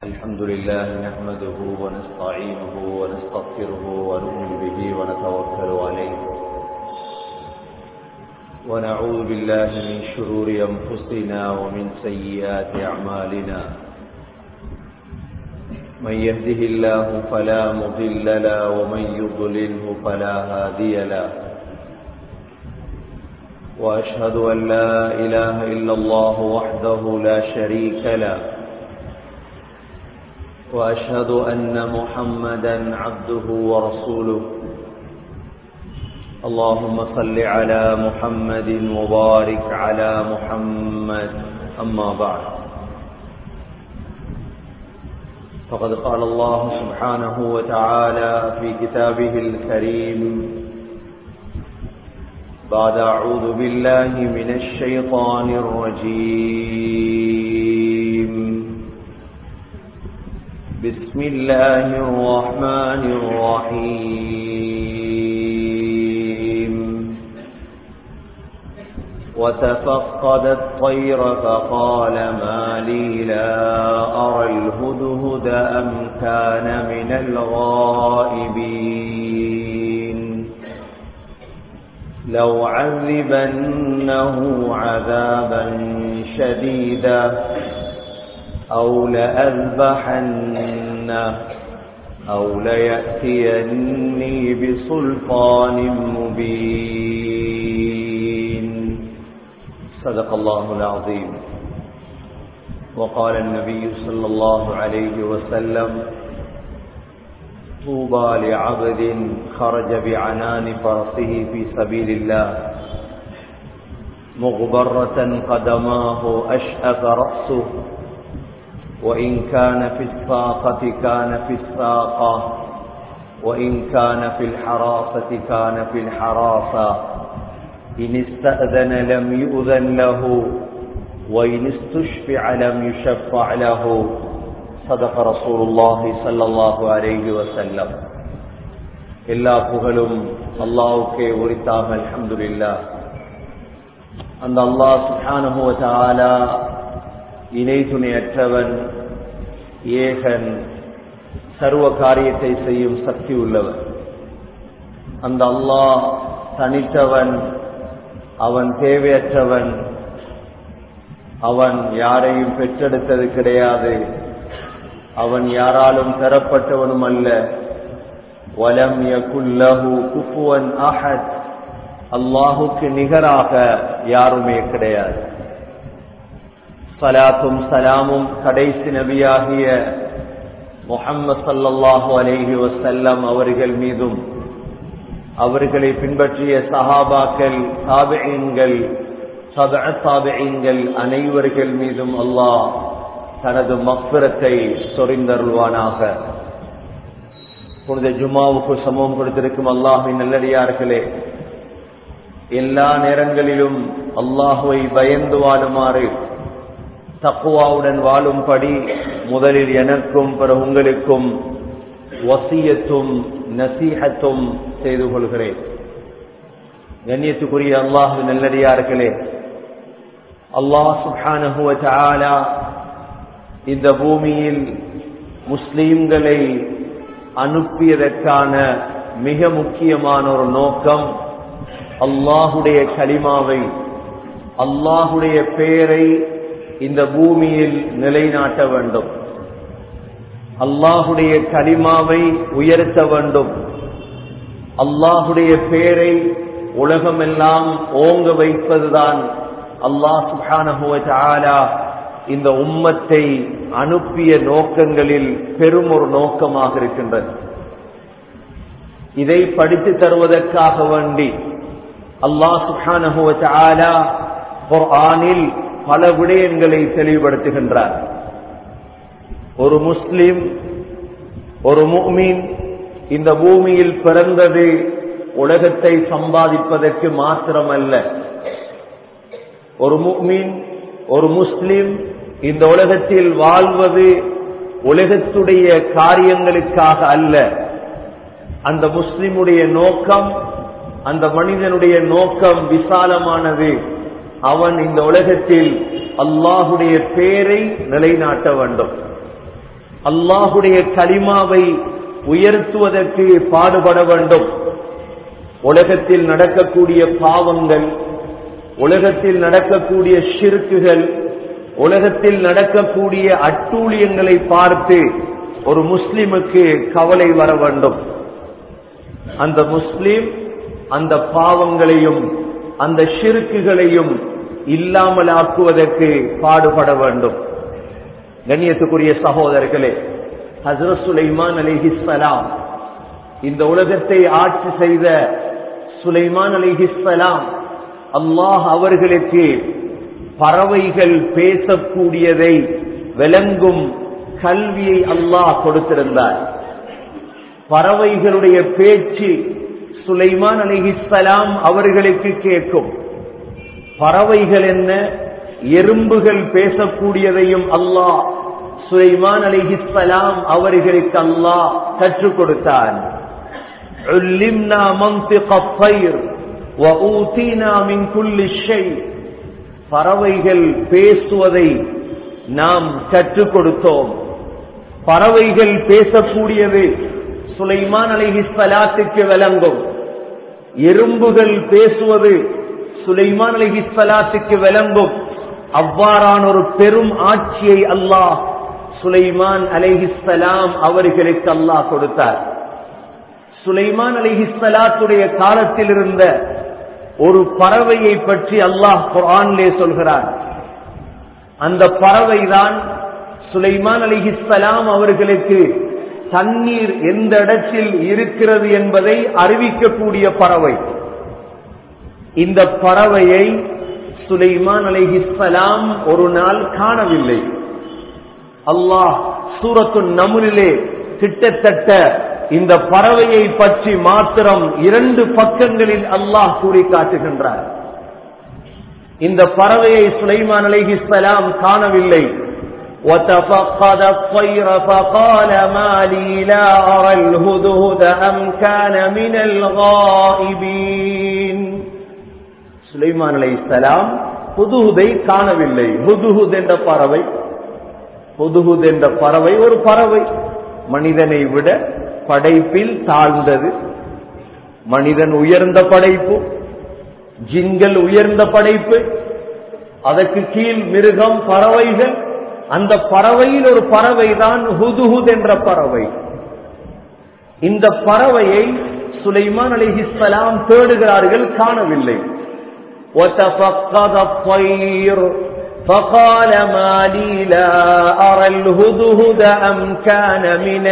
الحمد لله نحمده ونستعينه ونستغفره ونؤمن به ونتوكل عليه ونعوذ بالله من شرور أنفسنا ومن سيئات أعمالنا من يهده الله فلا مضل له ومن يضلله فلا هادي له وأشهد أن لا إله إلا الله وحده لا شريك له وأشهد أن محمدا عبده ورسوله اللهم صل على محمد وبارك على محمد أما بعد فقد قال الله سبحانه وتعالى في كتابه الكريم بعد أعوذ بالله من الشيطان الرجيم بسم الله الرحمن الرحيم وتفقد الطير فقال ما لي لا أرى الهدهد أم كان من الغائبين لو عذبنه عذابا شديدا أو لأذبحنه أو ليأتيني بسلطان مبين صدق الله العظيم وقال النبي صلى الله عليه وسلم طوبى لعبد خرج بعنان فرسه في سبيل الله مغبرة قدماه أشأف رأسه وإن كان في الساقة كان في الساقة وإن كان في الحراسة كان في الحراسة إن استأذن لم يؤذن له وإن استشفع لم يشفع له صدق رسول الله صلى الله عليه وسلم எல்லா புகழும் அல்லாவுக்கே உரித்தாக அல்ஹம்துலில்லாஹ் அந்த அல்லாஹ் சுப்ஹானஹு வ தஆலா இணை துணையற்றவன் ஏகன் சர்வ காரியத்தை செய்யும் சக்தி உள்ளவன் அந்த அல்லாஹ் தனித்தவன் அவன் தேவையற்றவன் அவன் யாரையும் பெற்றெடுத்தது கிடையாது அவன் யாராலும் பெறப்பட்டவனும் அல்ல வலம் யகுல்லஹு குஃபுவன் அஹத் அல்லாஹுக்கு நிகராக யாருமே கிடையாது சலாத்தும் சலாமும் கடைசி நபியாகிய முஹம்மது சல்லல்லாஹு அலைஹி வசல்லம் அவர்கள் மீதும் அவர்களை பின்பற்றிய சஹாபாக்கள் சாபியன்கள் சாபியன்கள் அனைவர்கள் மீதும் அல்லாஹ் தனது மக்பிரத்தை சொரிந்தருள்வானாக புனித ஜுமாவுக்கு சமூகம் கொடுத்திருக்கும் அல்லாஹின் நல்லடியார்களே எல்லா நேரங்களிலும் அல்லாஹுவை பயந்து வாழுமாறு தக்குவாவுடன் வாழும்படி முதலில் எனக்கும் பிற உங்களுக்கும் வசியத்தும் நசீகத்தும் செய்து கொள்கிறேன் கண்ணியத்துக்குரிய அல்லாஹு நல்லடியார்களே அல்லாஹ் சுஹானஹுவ ஆலா இந்த பூமியில் முஸ்லீம்களை அனுப்பியதற்கான மிக முக்கியமான ஒரு நோக்கம் அல்லாஹுடைய களிமாவை அல்லாஹுடைய பெயரை இந்த பூமியில் நிலைநாட்ட வேண்டும் அல்லாஹுடைய களிமாவை உயர்த்த வேண்டும் அல்லாஹுடைய பெயரை உலகமெல்லாம் ஓங்க வைப்பதுதான் அல்லாஹ் சுஹானஹுவ இந்த உம்மத்தை அனுப்பிய நோக்கங்களில் பெரும் ஒரு நோக்கமாக இருக்கின்றது இதை படித்து தருவதற்காக வேண்டி அல்லாஹ் சுஹானஹுவ ஆனில் பல விடயங்களை தெளிவுபடுத்துகின்றார் ஒரு முஸ்லிம் ஒரு முக்மீன் இந்த பூமியில் பிறந்தது உலகத்தை சம்பாதிப்பதற்கு மாத்திரமல்ல ஒரு முக்மீன் ஒரு முஸ்லிம் இந்த உலகத்தில் வாழ்வது உலகத்துடைய காரியங்களுக்காக அல்ல அந்த முஸ்லிமுடைய நோக்கம் அந்த மனிதனுடைய நோக்கம் விசாலமானது அவன் இந்த உலகத்தில் அல்லாஹுடைய பேரை நிலைநாட்ட வேண்டும் அல்லாஹுடைய கலிமாவை உயர்த்துவதற்கு பாடுபட வேண்டும் உலகத்தில் நடக்கக்கூடிய பாவங்கள் உலகத்தில் நடக்கக்கூடிய ஷிருக்குகள் உலகத்தில் நடக்கக்கூடிய அட்டூழியங்களை பார்த்து ஒரு முஸ்லிமுக்கு கவலை வர வேண்டும் அந்த முஸ்லிம் அந்த பாவங்களையும் அந்த ஷிருக்குகளையும் இல்லாமல் ஆக்குவதற்கு பாடுபட வேண்டும் கண்ணியத்துக்குரிய சகோதரர்களே ஹசரத் சுலைமான் அலிஹிஸ்லாம் இந்த உலகத்தை ஆட்சி செய்த சுலைமான் அலிஹிஸ்லாம் அல்லாஹ் அவர்களுக்கு பறவைகள் பேசக்கூடியதை விளங்கும் கல்வியை அல்லாஹ் கொடுத்திருந்தார் பறவைகளுடைய பேச்சு சுலைமான் அலிஹிஸ்லாம் அவர்களுக்கு கேட்கும் பறவைகள் என்ன எறும்புகள் பேசக்கூடியதையும் அல்லாஹ் சுலைமான் அலிஹிஸ்லாம் அவர்களுக்கு அல்லாஹ் கற்றுக் கொடுத்தான் علمنا منطق الطير وأوتينا من كل شيء பறவைகள் பேசுவதை நாம் கற்றுக் கொடுத்தோம் பறவைகள் பேசக்கூடியது சுலைமான் அலிஹிஸ்லாத்துக்கு விளங்கும் எறும்புகள் பேசுவது சுலைமான் அலிஹிஸ்லாத்துக்கு விளங்கும் அவ்வாறான ஒரு பெரும் ஆட்சியை அல்லாஹ் சுலைமான் அலிஹிஸ்லாம் அவர்களுக்கு அல்லாஹ் கொடுத்தார் சுலைமான் அலிஹிஸ்லாத்துடைய காலத்தில் இருந்த ஒரு பறவையை பற்றி அல்லாஹ் குரான்லே சொல்கிறார் அந்த பறவைதான் சுலைமான் அலிஹிஸ்லாம் அவர்களுக்கு தண்ணீர் எந்த இடத்தில் இருக்கிறது என்பதை அறிவிக்கக்கூடிய பறவை இந்த பறவையை சுலைமான் அலிஹிஸ்லாம் ஒரு நாள் காணவில்லை அல்லாஹ் சூரத்து நமுனிலே கிட்டத்தட்ட இந்த பறவையை பற்றி மாத்திரம் இரண்டு பக்கங்களில் அல்லாஹ் கூறி காட்டுகின்றார் இந்த பறவையை சுலைமான் அலைஹிஸ்ஸலாம் காணவில்லை وتفقد الطير فقال ما لي لا أرى الهدهد أم كان من الغائبين சுலைமான் அலைஹிஸ்ஸலாம் புதுகுதை காணவில்லை ஹுதுஹுத் என்ற பறவை புதுகுத் என்ற பறவை ஒரு பறவை மனிதனை விட படைப்பில் தாழ்ந்தது மனிதன் உயர்ந்த படைப்பு ஜின்கள் உயர்ந்த படைப்பு அதற்கு கீழ் மிருகம் பறவைகள் அந்த பறவையில் ஒரு பறவை தான் ஹுதுஹுத் என்ற பறவை இந்த பறவையை சுலைமான் அலிஹிஸ்லாம் தேடுகிறார்கள் காணவில்லை وتفقد الطير فقال ما لي لا أرى الهدهد أم كان من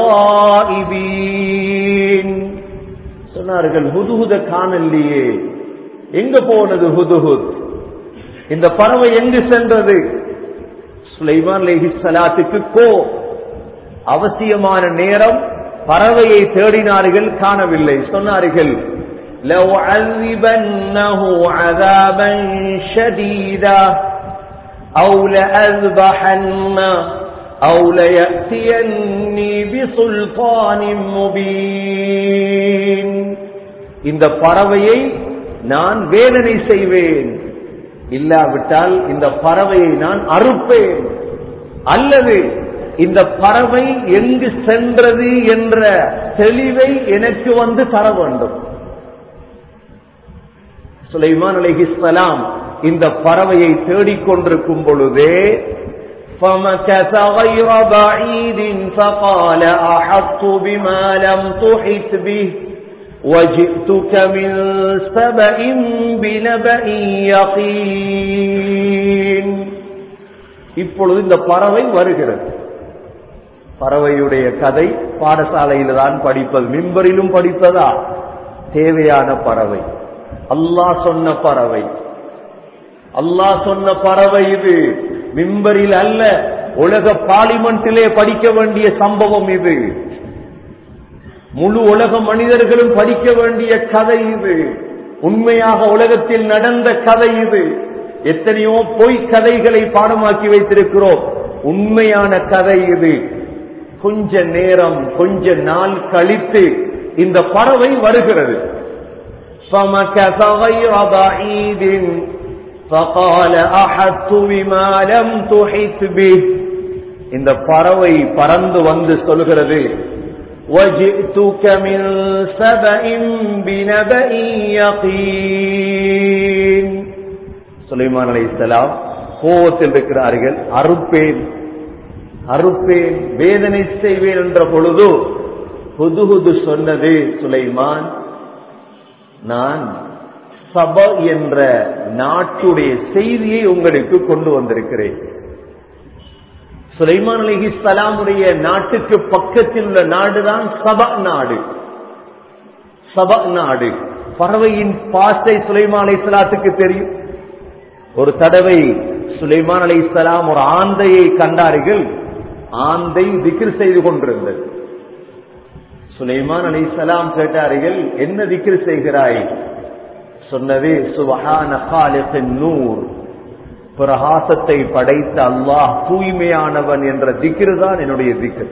الغائبين சொன்னார்கள் ஹுதுஹுத காணலையே எங்க போனது ஹுதுஹுத் இந்த பறவை எங்கு சென்றது சுலைமான் லேஹிஸ்லாத்துக்கு கோ அவசியமான நேரம் பறவையை தேடினார்கள் காணவில்லை சொன்னார்கள் لو عذبنه عذابا شديدا أو لأذبحنه أو ليأتيني بسلطان مبين இந்த பறவையை நான் வேதனை செய்வேன் இல்லாவிட்டால் இந்த பறவையை நான் அறுப்பேன் அல்லது இந்த பறவை எங்கு சென்றது என்ற தெளிவை எனக்கு வந்து தர வேண்டும் சுலைமான் அலைஹிஸ்ஸலாம் இந்த பறவையை தேடிக்கொண்டிருக்கும் பொழுதே فمكث غير بعيد فقال أحطت بما لم تحط به وجئتك من سبأ بنبأ يقين இப்பொழுது இந்த பறவை வருகிறது பறவையுடைய கதை பாடசாலையில் தான் படிப்பது மிம்பரிலும் படிப்பதா தேவையான பறவை அல்லாஹ் சொன்ன பறவை அல்லாஹ் சொன்ன பறவை இது மிம்பரில் அல்ல உலக பார்லிமெண்டிலே படிக்க வேண்டிய சம்பவம் இது முழு உலக மனிதர்களும் படிக்க வேண்டிய கதை இது உண்மையாக உலகத்தில் நடந்த கதை இது எத்தனையோ பொய் கதைகளை பாடமாக்கி வைத்திருக்கிறோம் உண்மையான கதை இது கொஞ்ச நேரம் கொஞ்ச நாள் கழித்து இந்த பறவை வருகிறது فمكث غير بعيد فقال أحدت بما لم تحت به இந்த பறவை பறந்து வந்து சொல்கிறது وَجِئْتُكَ مِنْ سَبَإٍ بِنَبَإٍ يَقِينٍ சுலைமான் அலைஹிஸ்ஸலாம் கோவத்தில் இருக்கிறார்கள் அறுப்பேன் அறுப்பேன் வேதனை செய்வேன் என்ற பொழுது புதுகுது சொன்னது சுலைமான் நான் சப என்ற நாட்டுடைய செய்தியை உங்களுக்கு கொண்டு வந்திருக்கிறேன் சுலைமான் அலஹி சலாமுடைய நாட்டுக்கு பக்கத்தில் உள்ள நாடுதான் சப நாடு சப நாடு பறவையின் பாசை சுலைமான் அலை சலாத்துக்கு தெரியும் ஒரு தடவை சுலைமான் அலை சலாம் ஒரு ஆந்தையை கண்டார்கள் ஆந்தை திக்ர் செய்து கொண்டிருந்தது சுலைமான் அலை சலாம் கேட்டார்கள் என்ன திக்ர் செய்கிறாய் சொன்னது சுபஹான காலிகின் நூர் பிரகாசத்தை படைத்த அல்லாஹ் தூய்மையானவன் என்ற திக்ரு தான் என்னுடைய திக்ரு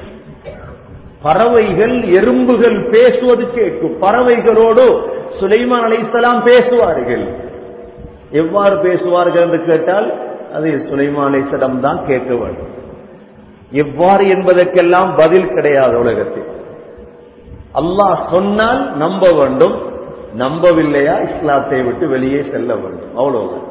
பறவைகள் எறும்புகள் பேசுவது கேட்கும் பறவைகளோடு சுலைமான் அலைசலாம் பேசுவார்கள் எவ்வாறு பேசுவார்கள் என்று கேட்டால் அது சுலைமான் அலைசலம் தான் கேட்க வேண்டும் எவ்வாறு என்பதற்கெல்லாம் பதில் கிடையாது உலகத்தில் அல்லாஹ் சொன்னால் நம்ப வேண்டும் நம்பவில்லையா இஸ்லாத்தை விட்டு வெளியே செல்ல வேண்டும் அவ்வளவுதான்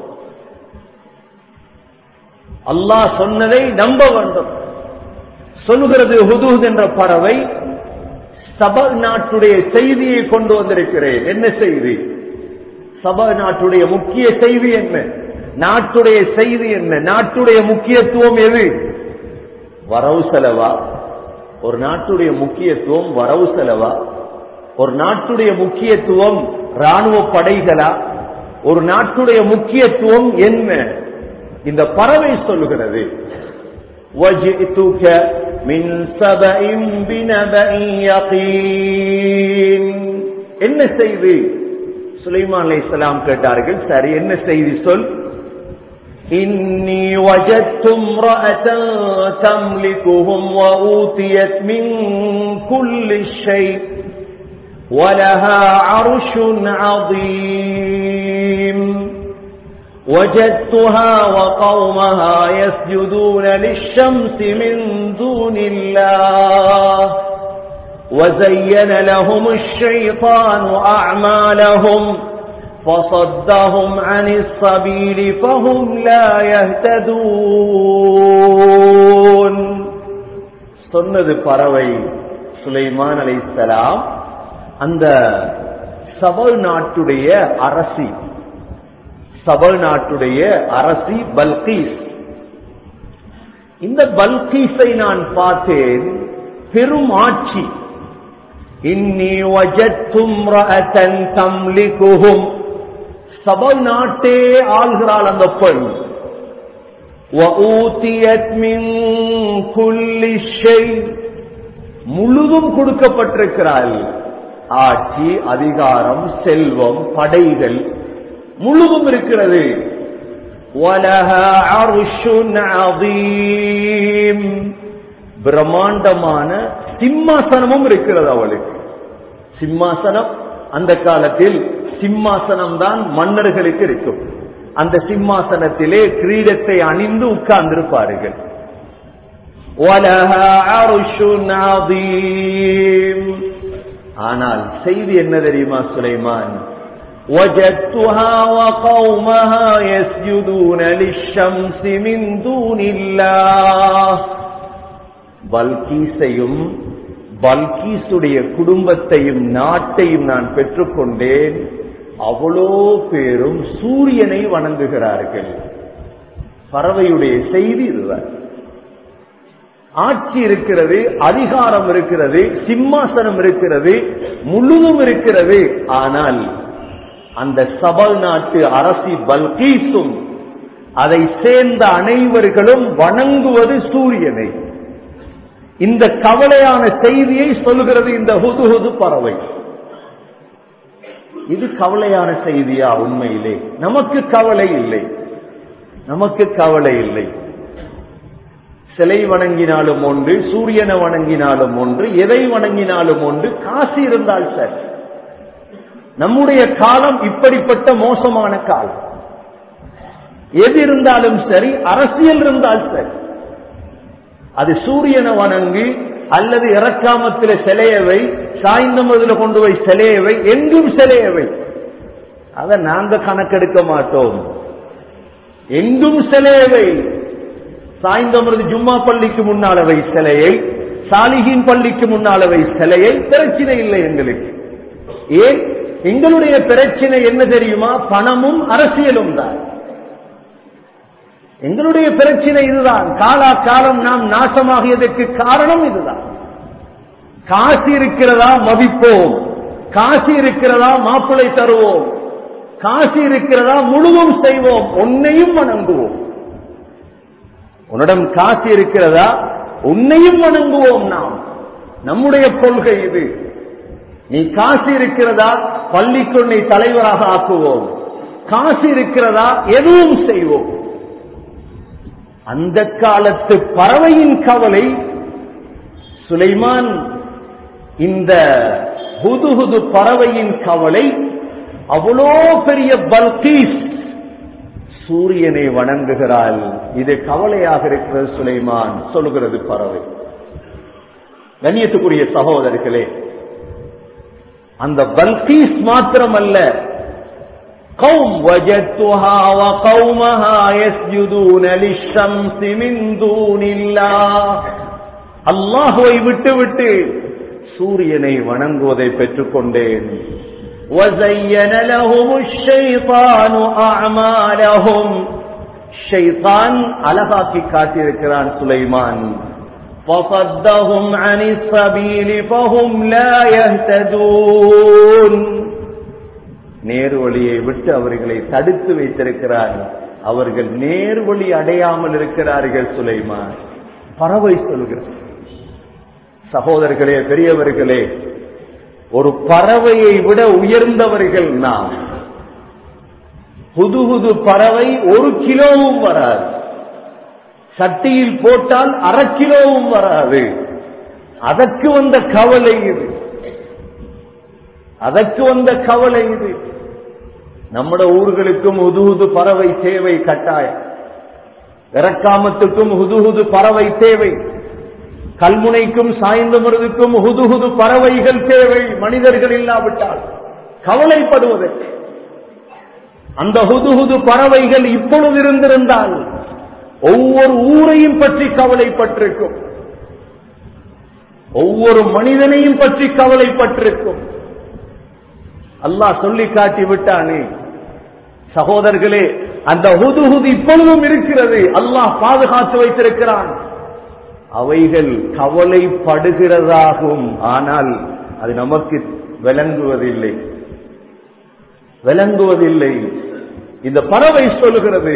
அல்லாஹ் சொன்னதை நம்ப வேண்டும் சொல்லுகிறது ஹுதூத் என்ற பறவை சப நாட்டுடைய செய்தியை கொண்டு வந்திருக்கிறேன் என்ன செய்தி சப நாட்டுடைய முக்கிய செய்தி என்ன நாட்டுடைய செய்தி என்ன நாட்டுடைய முக்கியத்துவம் எது வரவு செலவா ஒரு நாட்டுடைய முக்கியத்துவம் வரவு செலவா ஒரு நாட்டுடைய முக்கியத்துவம் ராணுவ படைகளா ஒரு நாட்டுடைய முக்கியத்துவம் என்ன இந்த பறவை சொல்லுகிறது وَجِئْتُكَ مِنْ سَبَإٍ بِنَبَإٍ يَقِينٍ என்ன செய்தி சுலைமான் அலைஹிஸ்ஸலாம் கேட்டார்கள் சரி என்ன செய்தி சொல் إني وجدت امرأة تملكهم وأوتيت من كل شيء ولها عرش عظيم وجدتها وقومها يسجدون للشمس من دون الله وزين لهم الشيطان أعمالهم فصدهم عن السبيل فهم لا يهتدون சொன்னது பறவை சுலைமான் அலைசலாம் அந்த சபல் நாட்டுடைய அரசி சபல் நாட்டுடைய அரசி பல்கீஸ் இந்த பல்கீஸை நான் பார்த்தேன் பெரும் ஆட்சி இன்னி வஜத்தும் தம்லிகுஹும் சபல் நாட்டே ஆள்கிறாள் அந்த பெண் وَأُوتِيَتْ مِنْ كُلِّ شَيْءٍ முழுதும் கொடுக்கப்பட்டிருக்கிறாள் ஆட்சி அதிகாரம் செல்வம் படைகள் முழுதும் இருக்கிறது وَلَهَا عَرْشٌ عَظِيمٌ பிரம்மாண்டமான சிம்மாசனமும் இருக்கிறது அவளுக்கு சிம்மாசனம் அந்த காலத்தில் சிம்மாசனம் தான் மன்னர்களுக்கு இருக்கும் அந்த சிம்மாசனத்திலே கிரீடத்தை அணிந்து உட்கார்ந்திருப்பார்கள் وَلَهَا عَرْشٌ عَظِيمٌ ஆனால் செய்தி என்ன தெரியுமா சுலைமான் وجدتها وقومها يسجدون للشمس من دون الله பல்கீஸையும் பல்கீசுடைய குடும்பத்தையும் நாட்டையும் நான் பெற்றுக்கொண்டேன் அவ்வளோ பேரும் சூரியனை வணங்குகிறார்கள் பறவையுடைய செய்தி இதுதான் ஆட்சி இருக்கிறது அதிகாரம் இருக்கிறது சிம்மாசனம் இருக்கிறது முழுதும் இருக்கிறது ஆனால் அந்த சபல் நாட்டு அரசி பல்கீசும் அதை சேர்ந்த அனைவர்களும் வணங்குவது சூரியனை இந்த கவலையான செய்தியை சொல்லுகிறது இந்த ஹுதுஹுது பறவை இது கவலையான செய்தியா உண்மையிலே நமக்கு கவலை இல்லை நமக்கு கவலை இல்லை சிலை வணங்கினாலும் ஒன்று சூரியனை வணங்கினாலும் ஒன்று எதை வணங்கினாலும் ஒன்று காசு இருந்தால் சார் நம்முடைய காலம் இப்படிப்பட்ட மோசமான காலம் எது இருந்தாலும் சரி அரசியல் இருந்தால் சரி அது சூரியனை வணங்கு அல்லது இறக்காமத்தில சிலையவை சாய்ந்தமதுல கொண்டு போய் சிலையவை எங்கும் சிலையவை அதை நாங்க கணக்கெடுக்க மாட்டோம் எங்கும் சிலையவை சாய்ந்தமருது ஜும்மா பள்ளிக்கு முன்னாலவை சிலையை சாலிகின் பள்ளிக்கு முன்னாலவை சிலையை பிரச்சனை இல்லை எங்களுக்கு ஏன் எங்களுடைய பிரச்சனை என்ன தெரியுமா பணமும் அரசியலும் தான் எங்களுடைய பிரச்சனை இதுதான் காலா காலம் நாம் நாசமாகியதற்கு காரணம் இதுதான் காசு இருக்கிறதா மதிப்போம் காசு இருக்கிறதா மாப்பிளை தருவோம் காசு இருக்கிறதா முழுதும் செய்வோம் உன்னையும் வணங்குவோம் உன்னிடம் காசு இருக்கிறதா உன்னையும் வணங்குவோம் நாம் நம்முடைய கொள்கை இது நீ காசு இருக்கிறதா பள்ளிக்கொன்னை தலைவராக ஆக்குவோம் காசு இருக்கிறதா எதுவும் செய்வோம் அந்த காலத்து பறவையின் கவலை சுலைமான் இந்த ஹுதுஹுது பறவையின் கவலை அவ்வளோ பெரிய பல்கீஸ் சூரியனை வணங்குகிறாள் இது கவலையாக இருக்கிறது சுலைமான் சொல்லுகிறது பறவை கண்ணியத்துக்குரிய சகோதரர்களே அந்த பல்கீஸ் மாத்திரமல்ல قوم وجدتها وقومها يسجدون للشمس من دون الله அல்லாஹுவை விட்டு விட்டு சூரியனை வணங்குவதை பெற்றுக்கொண்டேன் وزين لهم الشيطان أعمالهم ஷைத்தான் அழகாக்கி காட்டியிருக்கிறான் சுலைமான் فصدهم عن السبيل فهم لا يهتدون நேர்வழியை விட்டு அவர்களை தடுத்து வைத்திருக்கிறார் அவர்கள் நேர்வழி அடையாமல் இருக்கிறார்கள் சுலைமான் பறவை சொல்கிறார் சகோதரர்களே பெரியவர்களே ஒரு பறவையை விட உயர்ந்தவர்கள் நாம் புது புது பறவை ஒரு கிலோவும் வராது சட்டியில் போட்டால் அரை கிலோவும் வராது அதற்கு வந்த கவலை இது அதற்கு வந்த கவலை இது நம்மட ஊர்களுக்கும் உதுகுது பறவை தேவை கட்டாயம் இறக்காமத்துக்கும் ஹுதுஹுது பறவை தேவை கல்முனைக்கும் சாய்ந்தமருதுக்கும் ஹுதுஹுது பறவைகள் தேவை மனிதர்கள் இல்லாவிட்டால் கவலைப்படுவதற்கு அந்த ஹுதுஹுது பறவைகள் இப்பொழுது இருந்திருந்தால் ஒவ்வொரு ஊரையும் பற்றி கவலைப்பட்டிருக்கும் ஒவ்வொரு மனிதனையும் பற்றி கவலைப்பட்டிருக்கும் அல்லாஹ் சொல்லி காட்டி விட்டானே சகோதரர்களே அந்த ஹுதுஹுது இப்பொழுதும் இருக்கிறது அல்லாஹ் பாதுகாத்து வைத்திருக்கிறான் அவைகள் கவலைப்படுகிறதாகும் ஆனால் அது நமக்கு விளங்குவதில்லை விளங்குவதில்லை இந்த பறவை சொல்லுகிறது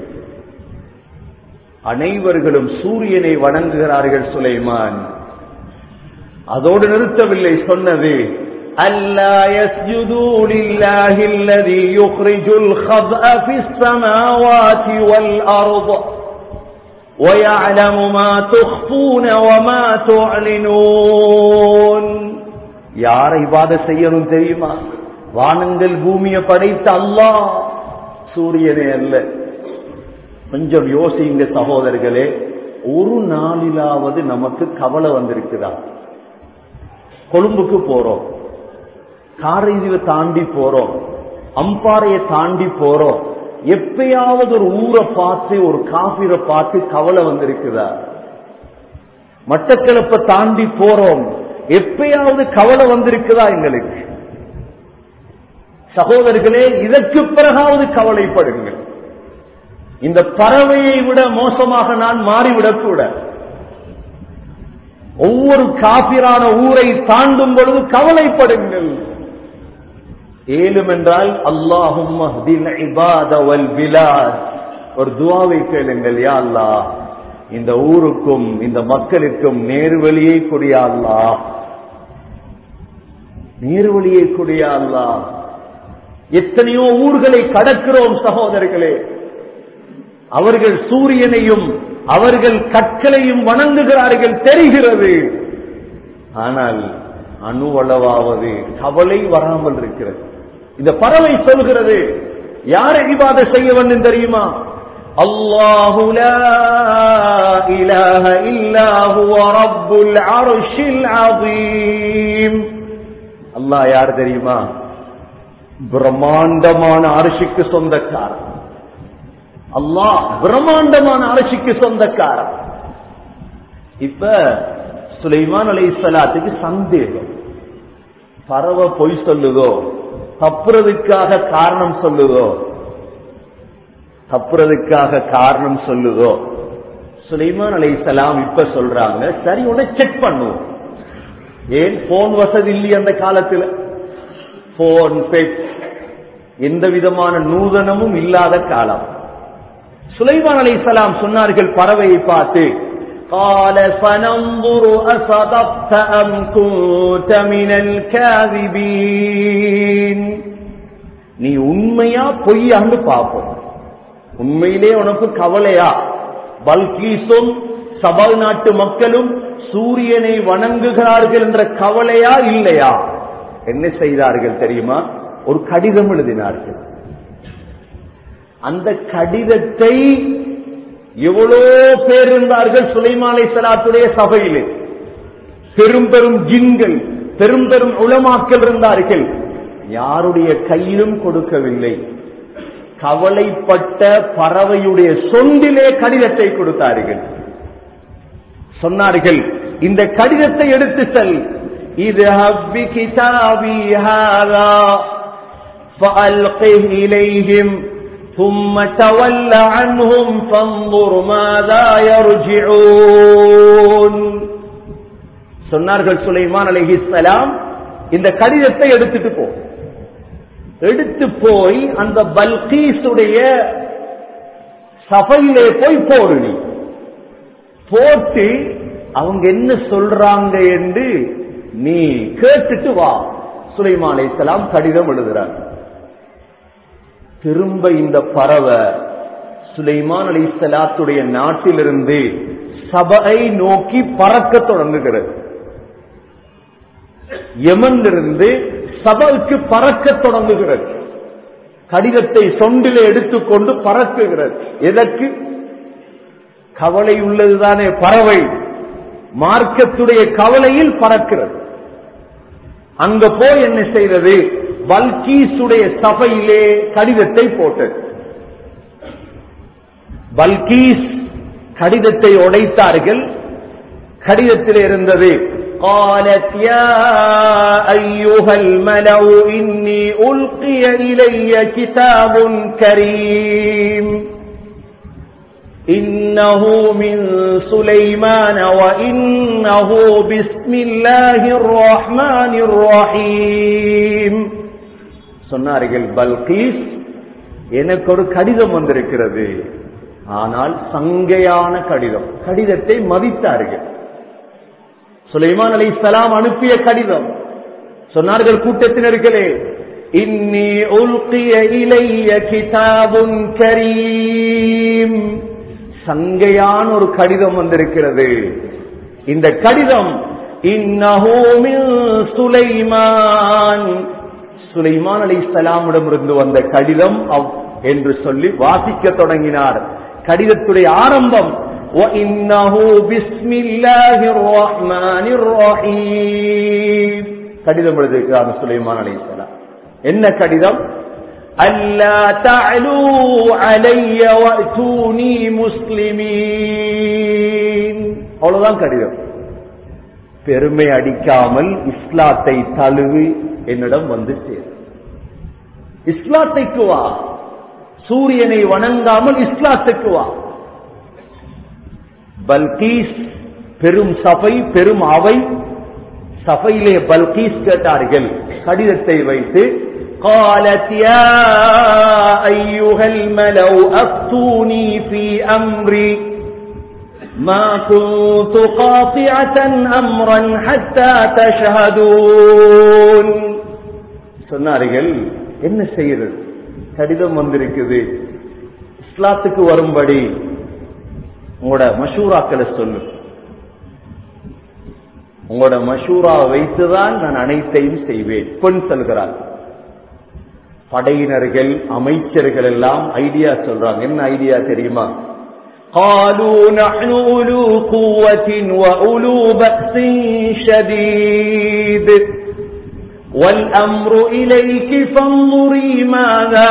அனைவர்களும் சூரியனை வணங்குகிறார்கள் சுலைமான் அதோடு நிறுத்தவில்லை சொன்னது ألا يسجدوا لله الذي يخرج الخبأ في السماوات والأرض ويعلم ما تخفون وما تعلنون யார் இவாத செய்யணும் தெரியுமா வானங்கள் பூமியை படைத்த அல்லாஹ் சூரியனே அல்ல கொஞ்சம் யோசிங்க சகோதரர்களே ஒரு நாளிலாவது நமக்கு கவலை வந்திருக்குதா கொழும்புக்கு போறோம் காரைதீவை தாண்டி போறோம் அம்பாறையை தாண்டி போறோம் எப்பயாவது ஒரு ஊரை பார்த்து ஒரு காபிரை பார்த்து கவலை வந்திருக்குதா மட்டக்களப்ப தாண்டி போறோம் எப்பயாவது கவலை வந்திருக்குதா எங்களுக்கு சகோதரர்களே இதற்கு பிறகாவது கவலைப்படுங்கள் இந்த பறவையை விட மோசமாக நான் மாறிவிடக்கூட ஒவ்வொரு காபிரான ஊரை தாண்டும் பொழுது கவலைப்படுங்கள் ஏலும் என்றால் அல்லாஹும் ஒரு துவாவை கேளுங்கள் யா அல்லா இந்த ஊருக்கும் இந்த மக்களுக்கும் நேர்வழியை கொடியா அல்லா நேர்வழியை கொடியா அல்லா எத்தனையோ ஊர்களை கடக்கிறோம் சகோதரர்களே அவர்கள் சூரியனையும் அவர்கள் கற்களையும் வணங்குகிறார்கள் தெரிகிறது ஆனால் அணுவளவாவது கவலை வராமல் இருக்கிறது இந்த பறவை சொல்கிறது யார் இபாத செய்ய வேண்டும் தெரியுமா الله لا إله إلا هو رب العرش العظيم அல்லாஹ் யார் தெரியுமா பிரம்மாண்டமான அரசுக்கு சொந்தக்காரன் அல்லாஹ் பிரம்மாண்டமான அரசுக்கு சொந்தக்காரன் இப்ப சுலைமான் அலை சலாத்துக்கு சந்தேகம் பறவை பொய் சொல்லுதோ தப்புறதுக்காக காரணம் சொல்லுதோ தப்புறதுக்காக காரணம் சொல்லுதோ சுலைமான் அலை சலாம் இப்ப சொல்றாங்க சரி உடனே செக் பண்ணுவோம் ஏன் போன் வசதி இல்லையே அந்த காலத்தில் போன் பெட் எந்த விதமான நூதனமும் இல்லாத காலம் சுலைமான் அலை சலாம் சொன்னார்கள் பறவையை பார்த்து قال فننظر أصدقت أم كنت من الكاذبين நீ உண்மையா பொய்யான்னு பார்ப்போம் உண்மையிலே உனக்கு கவலையா பல்கீசும் சபா நாட்டு மக்களும் சூரியனை வணங்குகிறார்கள் என்ற கவலையா இல்லையா என்ன செய்தார்கள் தெரியுமா ஒரு கடிதம் எழுதினார்கள் அந்த கடிதத்தை எவ்வளோ பேர் இருந்தார்கள் சுலைமாலை சலாத்துடைய சபையிலே பெரும் பெரும் ஜின்கள் பெரும் பெரும் உளமாக்கல் இருந்தார்கள் யாருடைய கையிலும் கொடுக்கவில்லை கவலைப்பட்ட பறவையுடைய சொந்திலே கடிதத்தை கொடுத்தார்கள் சொன்னார்கள் இந்த கடிதத்தை எடுத்து செல் இது ஹப்பி கிதாபி ஹாதா فألقه إليهم ثم تول عنهم فانظر ماذا يرجعون சொன்னார்கள் சுலைமான் அலைஹிஸ்ஸலாம் இந்த கடிதத்தை எடுத்துட்டு போ எடுத்து போய் அந்த பல்கீசுடைய சபையிலே போய் போடு நீ போட்டு அவங்க என்ன சொல்றாங்க என்று நீ கேட்டுட்டு வா சுலைமான் அலைஹிஸ்ஸலாம் கடிதம் எழுதுறாங்க திரும்ப இந்த பறவை சுலைமான் அலி சலாத்துடைய நாட்டிலிருந்து சபை நோக்கி பறக்க தொடங்குகிறது யமனிலிருந்து சபைக்கு பறக்க தொடங்குகிறது கடிதத்தை சொண்டில எடுத்துக்கொண்டு பறக்குகிறது எதற்கு கவலை உள்ளதுதானே பறவை மார்க்கத்துடைய கவலையில் பறக்கிறது அங்க போய் என்ன செய்தது பல்கீசுடைய சபையிலே கடிதத்தை போட்டது பல்கீஸ் கடிதத்தை உடைத்தார்கள் கடிதத்தில் இருந்தது قالت يا أيها الملأ إني ألقي إلي كتاب كريم إنه من سليمان وإنه بسم الله الرحمن الرحيم சொன்னார்கள் பல்கீஸ் எனக்கு ஒரு கடிதம் வந்திருக்கிறது ஆனால் சங்கையான கடிதம் கடிதத்தை மதித்தார்கள் சுலைமான் அலி சலாம் அனுப்பிய கடிதம் சொன்னார்கள் கூட்டத்தினர்களே இன்னி உல்கிய இலைய கிதாபுன் கரீம் சங்கையான ஒரு கடிதம் வந்திருக்கிறது இந்த கடிதம் இன்னஹூமில் சுலைமான் சுலைமான் அலி இஸ்லாமிடமிருந்து வந்த கடிதம் அவ் என்று சொல்லி வாசிக்க தொடங்கினார் கடிதத்துடைய ஆரம்பம் وَإِنَّهُ بِسْمِ اللَّهِ الرَّحْمَنِ الرَّحِيمِ கடிதம் எழுதியிருக்கிறார் சுலைமான் அலி இஸ்லாம் என்ன கடிதம் அல்லா தஅலூ அலைய வஅதூனி முஸ்லிமீன் அவ்வளவுதான் கடிதம் பெருமை அடிக்காமல் இஸ்லாத்தை தழுவி என்னிடம் வந்து சேர் இஸ்லாத்தைக்கு வா சூரியனை வணங்காமல் இஸ்லாத்துக்கு வா பல்கீஸ் பெரும் சபை பெரும் அவை சபையிலே பல்கீஸ் கேட்டார்கள் கடிதத்தை வைத்து قالت يا أيها الملأ أفتوني في أمري ما كنت قاطعة أمرا حتى تشهدون சொன்னார்கள் என்ன செய்யறது கடிதம் வந்திருக்குது இஸ்லாத்துக்கு வரும்படி உங்களோட மஷூராக்களை சொல்லு உங்களோட மஷூரா வைத்துதான் நான் அனைத்தையும் செய்வேன் பெண் சொல்கிறார் படையினர்கள் அமைச்சர்கள் எல்லாம் ஐடியா சொல்றாங்க என்ன ஐடியா தெரியுமா قالوا نحن أولو قوة وأولو بأس شديد والأمر إليك فانظري ماذا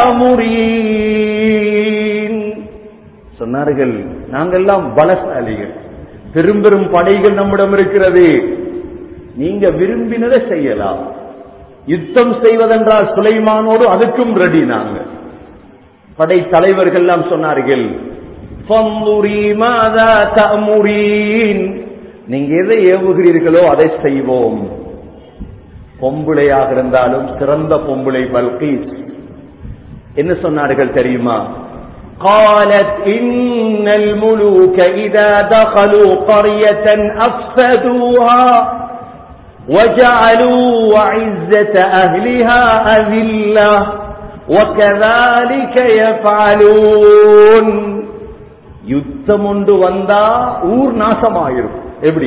تأمرين சொன்னார்கள் நாங்கெல்லாம் பலசாலிகள் பெரும் பெரும் படைகள் நம்மிடம் இருக்கிறது நீங்க விரும்பினதை செய்யலாம் யுத்தம் செய்வதென்றால் சுலைமானோடு அதுக்கும் ரெடி நாங்க படை தலைவர்கள் எல்லாம் சொன்னார்கள் فَانظُرِي مَاذَا تَأْمُرِينَ நீங்க எதை ஏவுகிறீர்களோ அதை செய்வோம் பொம்புளையாக இருந்தாலும் சிறந்த பொம்புளை பல்கீஸ் என்ன சொன்னார்கள் தெரியுமா قالت إن الملوك إذا دخلوا قرية أفسدوها وجعلوا وعزة أهلها أذلة وكذلك يفعلون யுத்தம் ஒன்று வந்தா ஊர் நாசமாயிரும் எப்படி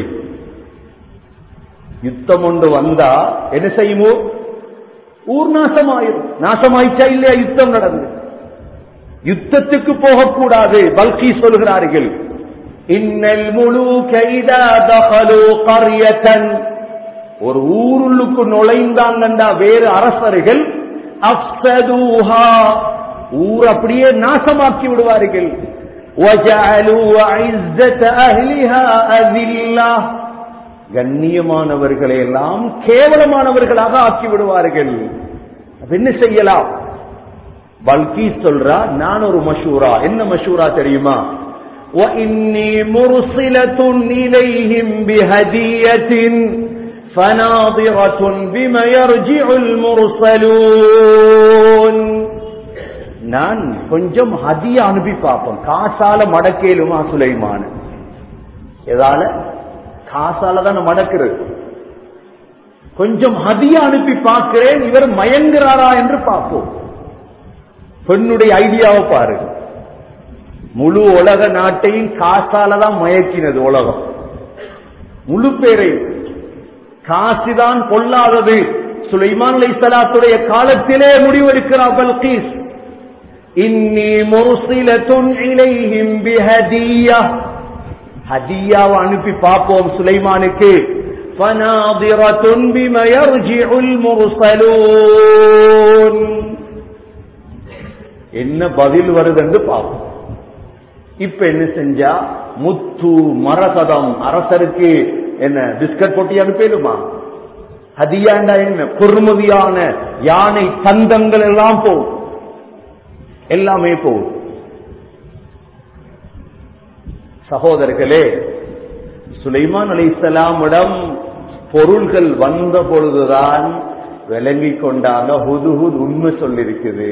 யுத்தம் ஒன்று வந்தா என்ன செய்யுமோ ஊர் நாசமாயிரும் நாசமாயிச்சா இல்லையா யுத்தம் நடந்து யுத்தத்துக்கு போகக்கூடாது பல்கி சொல்கிறார்கள் இன்னல் முழு கைதா தகலு கரியத்தன் ஒரு ஊருள்ளுக்கு நுழைந்தாங்கண்டா வேறு அரசர்கள் அப்சதூஹா ஊர் அப்படியே நாசமாக்கி விடுவார்கள் وَجَعَلُوا عِزَّةَ أَهْلِهَا أَذِلَّةً கண்ணியமானவர்களை எல்லாம் கேவலமானவர்களாக ஆக்கி விடுவார்கள் அப்ப என்ன செய்யலாம் பல்கி சொல்றா நான் ஒரு மஷூரா என்ன மஷூரா தெரியுமா وَإِنِّي مُرْسِلَةٌ إِلَيْهِمْ بِهَدِيَّةٍ فَنَاظِرَةٌ بِمَ يَرْجِعُ الْمُرْسَلُونَ நான் கொஞ்சம் ஹதிய அனுப்பி பார்ப்போம் காசால மடக்கேலுமா சுலைமான எதால காசால தான் மடக்கிறது கொஞ்சம் ஹதிய அனுப்பி பார்க்கிறேன் இவர் மயங்குறாரா என்று பார்ப்போம் பெண்ணுடைய ஐடியாவை பாரு முழு உலக நாட்டையும் காசால தான் மயக்கினது உலகம் முழு பேரை காசுதான் கொள்ளாதது சுலைமான் அலை சலாத்துடைய காலத்திலே முடிவெடுக்கிறார் பல்கீஸ் இன்னி முர்சிலத்துன் இலைஹிம் பிஹதியா ஹதியாவை அனுப்பி பார்ப்போம் சுலைமானுக்கு فناظرة بما يرجع المرسلون என்ன பதில் வருது என்று பார்ப்போம் இப்ப என்ன செஞ்சா முத்து மரகதம் அரசருக்கு என்ன பிஸ்கட் போட்டி அனுப்பிடுமா ஹதியாண்டா என்ன பொறுமதியான யானை தந்தங்கள் எல்லாம் போகும் எல்லாமே போகும் சகோதரர்களே சுலைமான் அலிசலாமிடம் பொருள்கள் வந்த பொழுதுதான் விளங்கி கொண்டாங்க ஹுதுஹுத் உண்மை சொல்லிருக்குது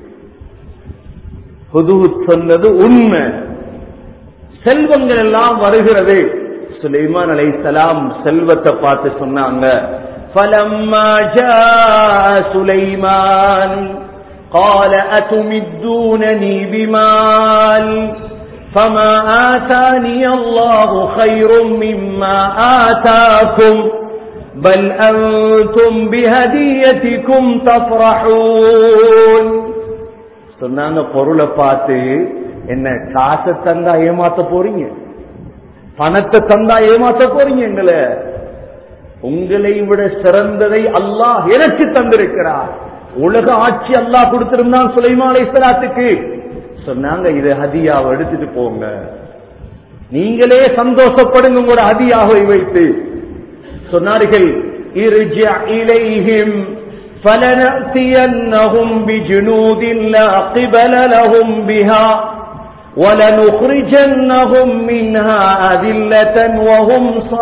ஹுதுஹுத் சொன்னது உண்மை செல்வங்கள் எல்லாம் வருகிறது சுலைமான் அலைசலாம் செல்வத்தை பார்த்து சொன்னாங்க فلما جاء سليمان قال أتمدونني بمال فما آتاني الله خير مما آتاكم بل أنتم بهديتكم تفرحون சொன்னாங்க பொருளை பார்த்து என்ன காசை தந்தா ஏமாத்த போறீங்க பணத்தை தந்தா ஏமாத்த போறீங்க எங்களை உங்களை விட சிறந்ததை அல்லாஹ் எனக்கு தந்திருக்கிறார் உலக ஆட்சி அல்லாஹ் கொடுத்திருந்தான் சுலைமான் இஸ்லாத்துக்கு சொன்னாங்க இது ஹதியாவை எடுத்துட்டு போங்க நீங்களே சந்தோஷப்படுங்க உங்களோட ஹதியாவை வைத்து சொன்னார்கள் இர்ஜிஅ இலைஹிம் فلنأتينهم بجنود لا قبل لهم بها ولنخرجنهم منها أذلة وهم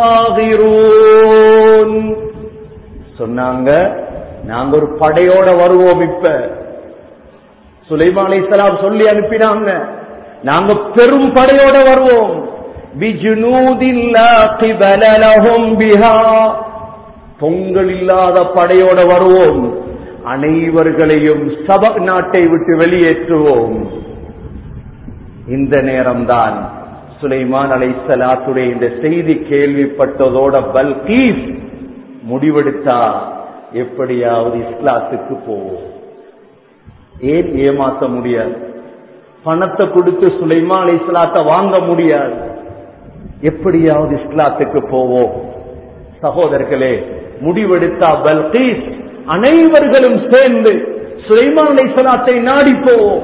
صاغرون சொன்னாங்க நாங்க ஒரு படையோட வருவோம் இப்ப சுலைமான் அலைஹிஸ்ஸலாம் சொல்லி அனுப்பினாங்க நாங்க பெரும் படையோட வருவோம் பிஜுனூதில்லா கிபல லஹும் பிஹா பொங்கல் இல்லாத படையோட வருவோம் அனைவர்களையும் சப நாட்டை விட்டு வெளியேற்றுவோம் இந்த நேரம்தான் சுலைமான் அலைசலாத்துடைய இந்த செய்தி கேள்விப்பட்டதோட பல்கீஸ் முடிவெடுத்தா எப்படியாவது இஸ்லாத்துக்கு போவோம் ஏன் ஏமாத்த முடியாது பணத்தை கொடுத்து சுலைமா அலை இஸ்லாத்தை வாங்க முடியாது எப்படியாவது இஸ்லாத்துக்கு போவோம் சகோதரர்களே முடிவெடுத்தா பல்கீஸ் அனைவர்களும் சேர்ந்து சுலைமான் அலை இஸ்லாத்தை நாடி போவோம்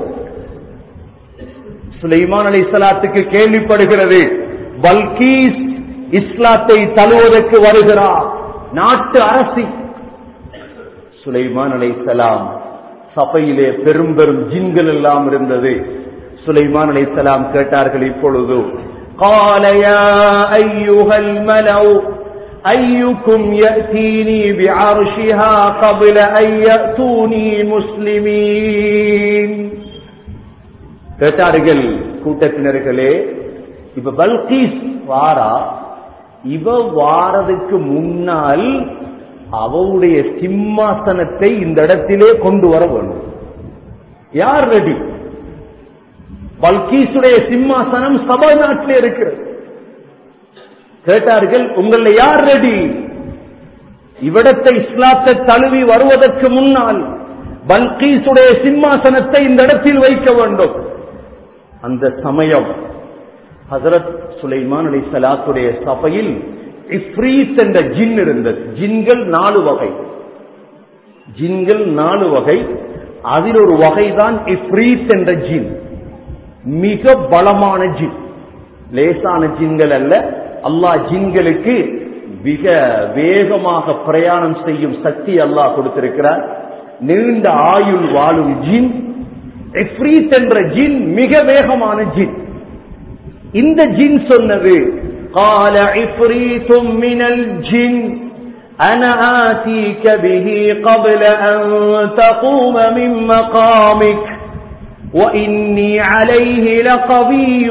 சுலைமான் அலை இஸ்லாத்துக்கு கேள்விப்படுகிறது பல்கீஸ் இஸ்லாத்தை தழுவதற்கு வருகிறார் நாட்டு அரசி சுலைமான் அலை சலாம் சபையிலே பெரும் பெரும் ஜின்கள் எல்லாம் இருந்தது சுலைமான் அலை சலாம் கேட்டார்கள் இப்பொழுது قال يا أيها الملأ أيكم يأتيني بعرشها قبل أن يأتوني مسلمين கேட்டார்கள் கூட்டத்தினர்களே இப்ப பல்கீஸ் வாரா இவ வாரதுக்கு முன்னால் அவளுடைய சிம்மாசனத்தை இந்த இடத்திலே கொண்டு வர வேண்டும் யார் ரெடி பல்கீசுடைய சிம்மாசனம் சபா நாட்டிலே இருக்கிறது கேட்டார்கள் உங்கள யார் ரெடி இவ்விடத்தை இஸ்லாத்தை தழுவி வருவதற்கு முன்னால் பல்கீசுடைய சிம்மாசனத்தை இந்த இடத்தில் வைக்க வேண்டும் அந்த சமயம் ஹசரத் சுலைமான் அலி சலாத்துடைய சபையில் இஃப்ரீத் என்ற ஜின் இருந்தது ஜின்கள் நாலு வகை ஜின்கள் நாலு வகை அதில் ஒரு வகைதான் இஃப்ரீத் என்ற ஜின் மிக பலமான ஜின் லேசான ஜின்கள் அல்ல அல்லாஹ் ஜின்களுக்கு மிக வேகமாக பிரயாணம் செய்யும் சக்தி அல்லாஹ் கொடுத்திருக்கிறார் நீண்ட ஆயுள் வாழும் ஜின் எஃப்ரீத் என்ற ஜின் மிக வேகமான ஜின் இந்த ஜின் சொன்னது قال عفريت من الجن أنا آتيك به قبل أن تقوم من مقامك وإني عليه لقوي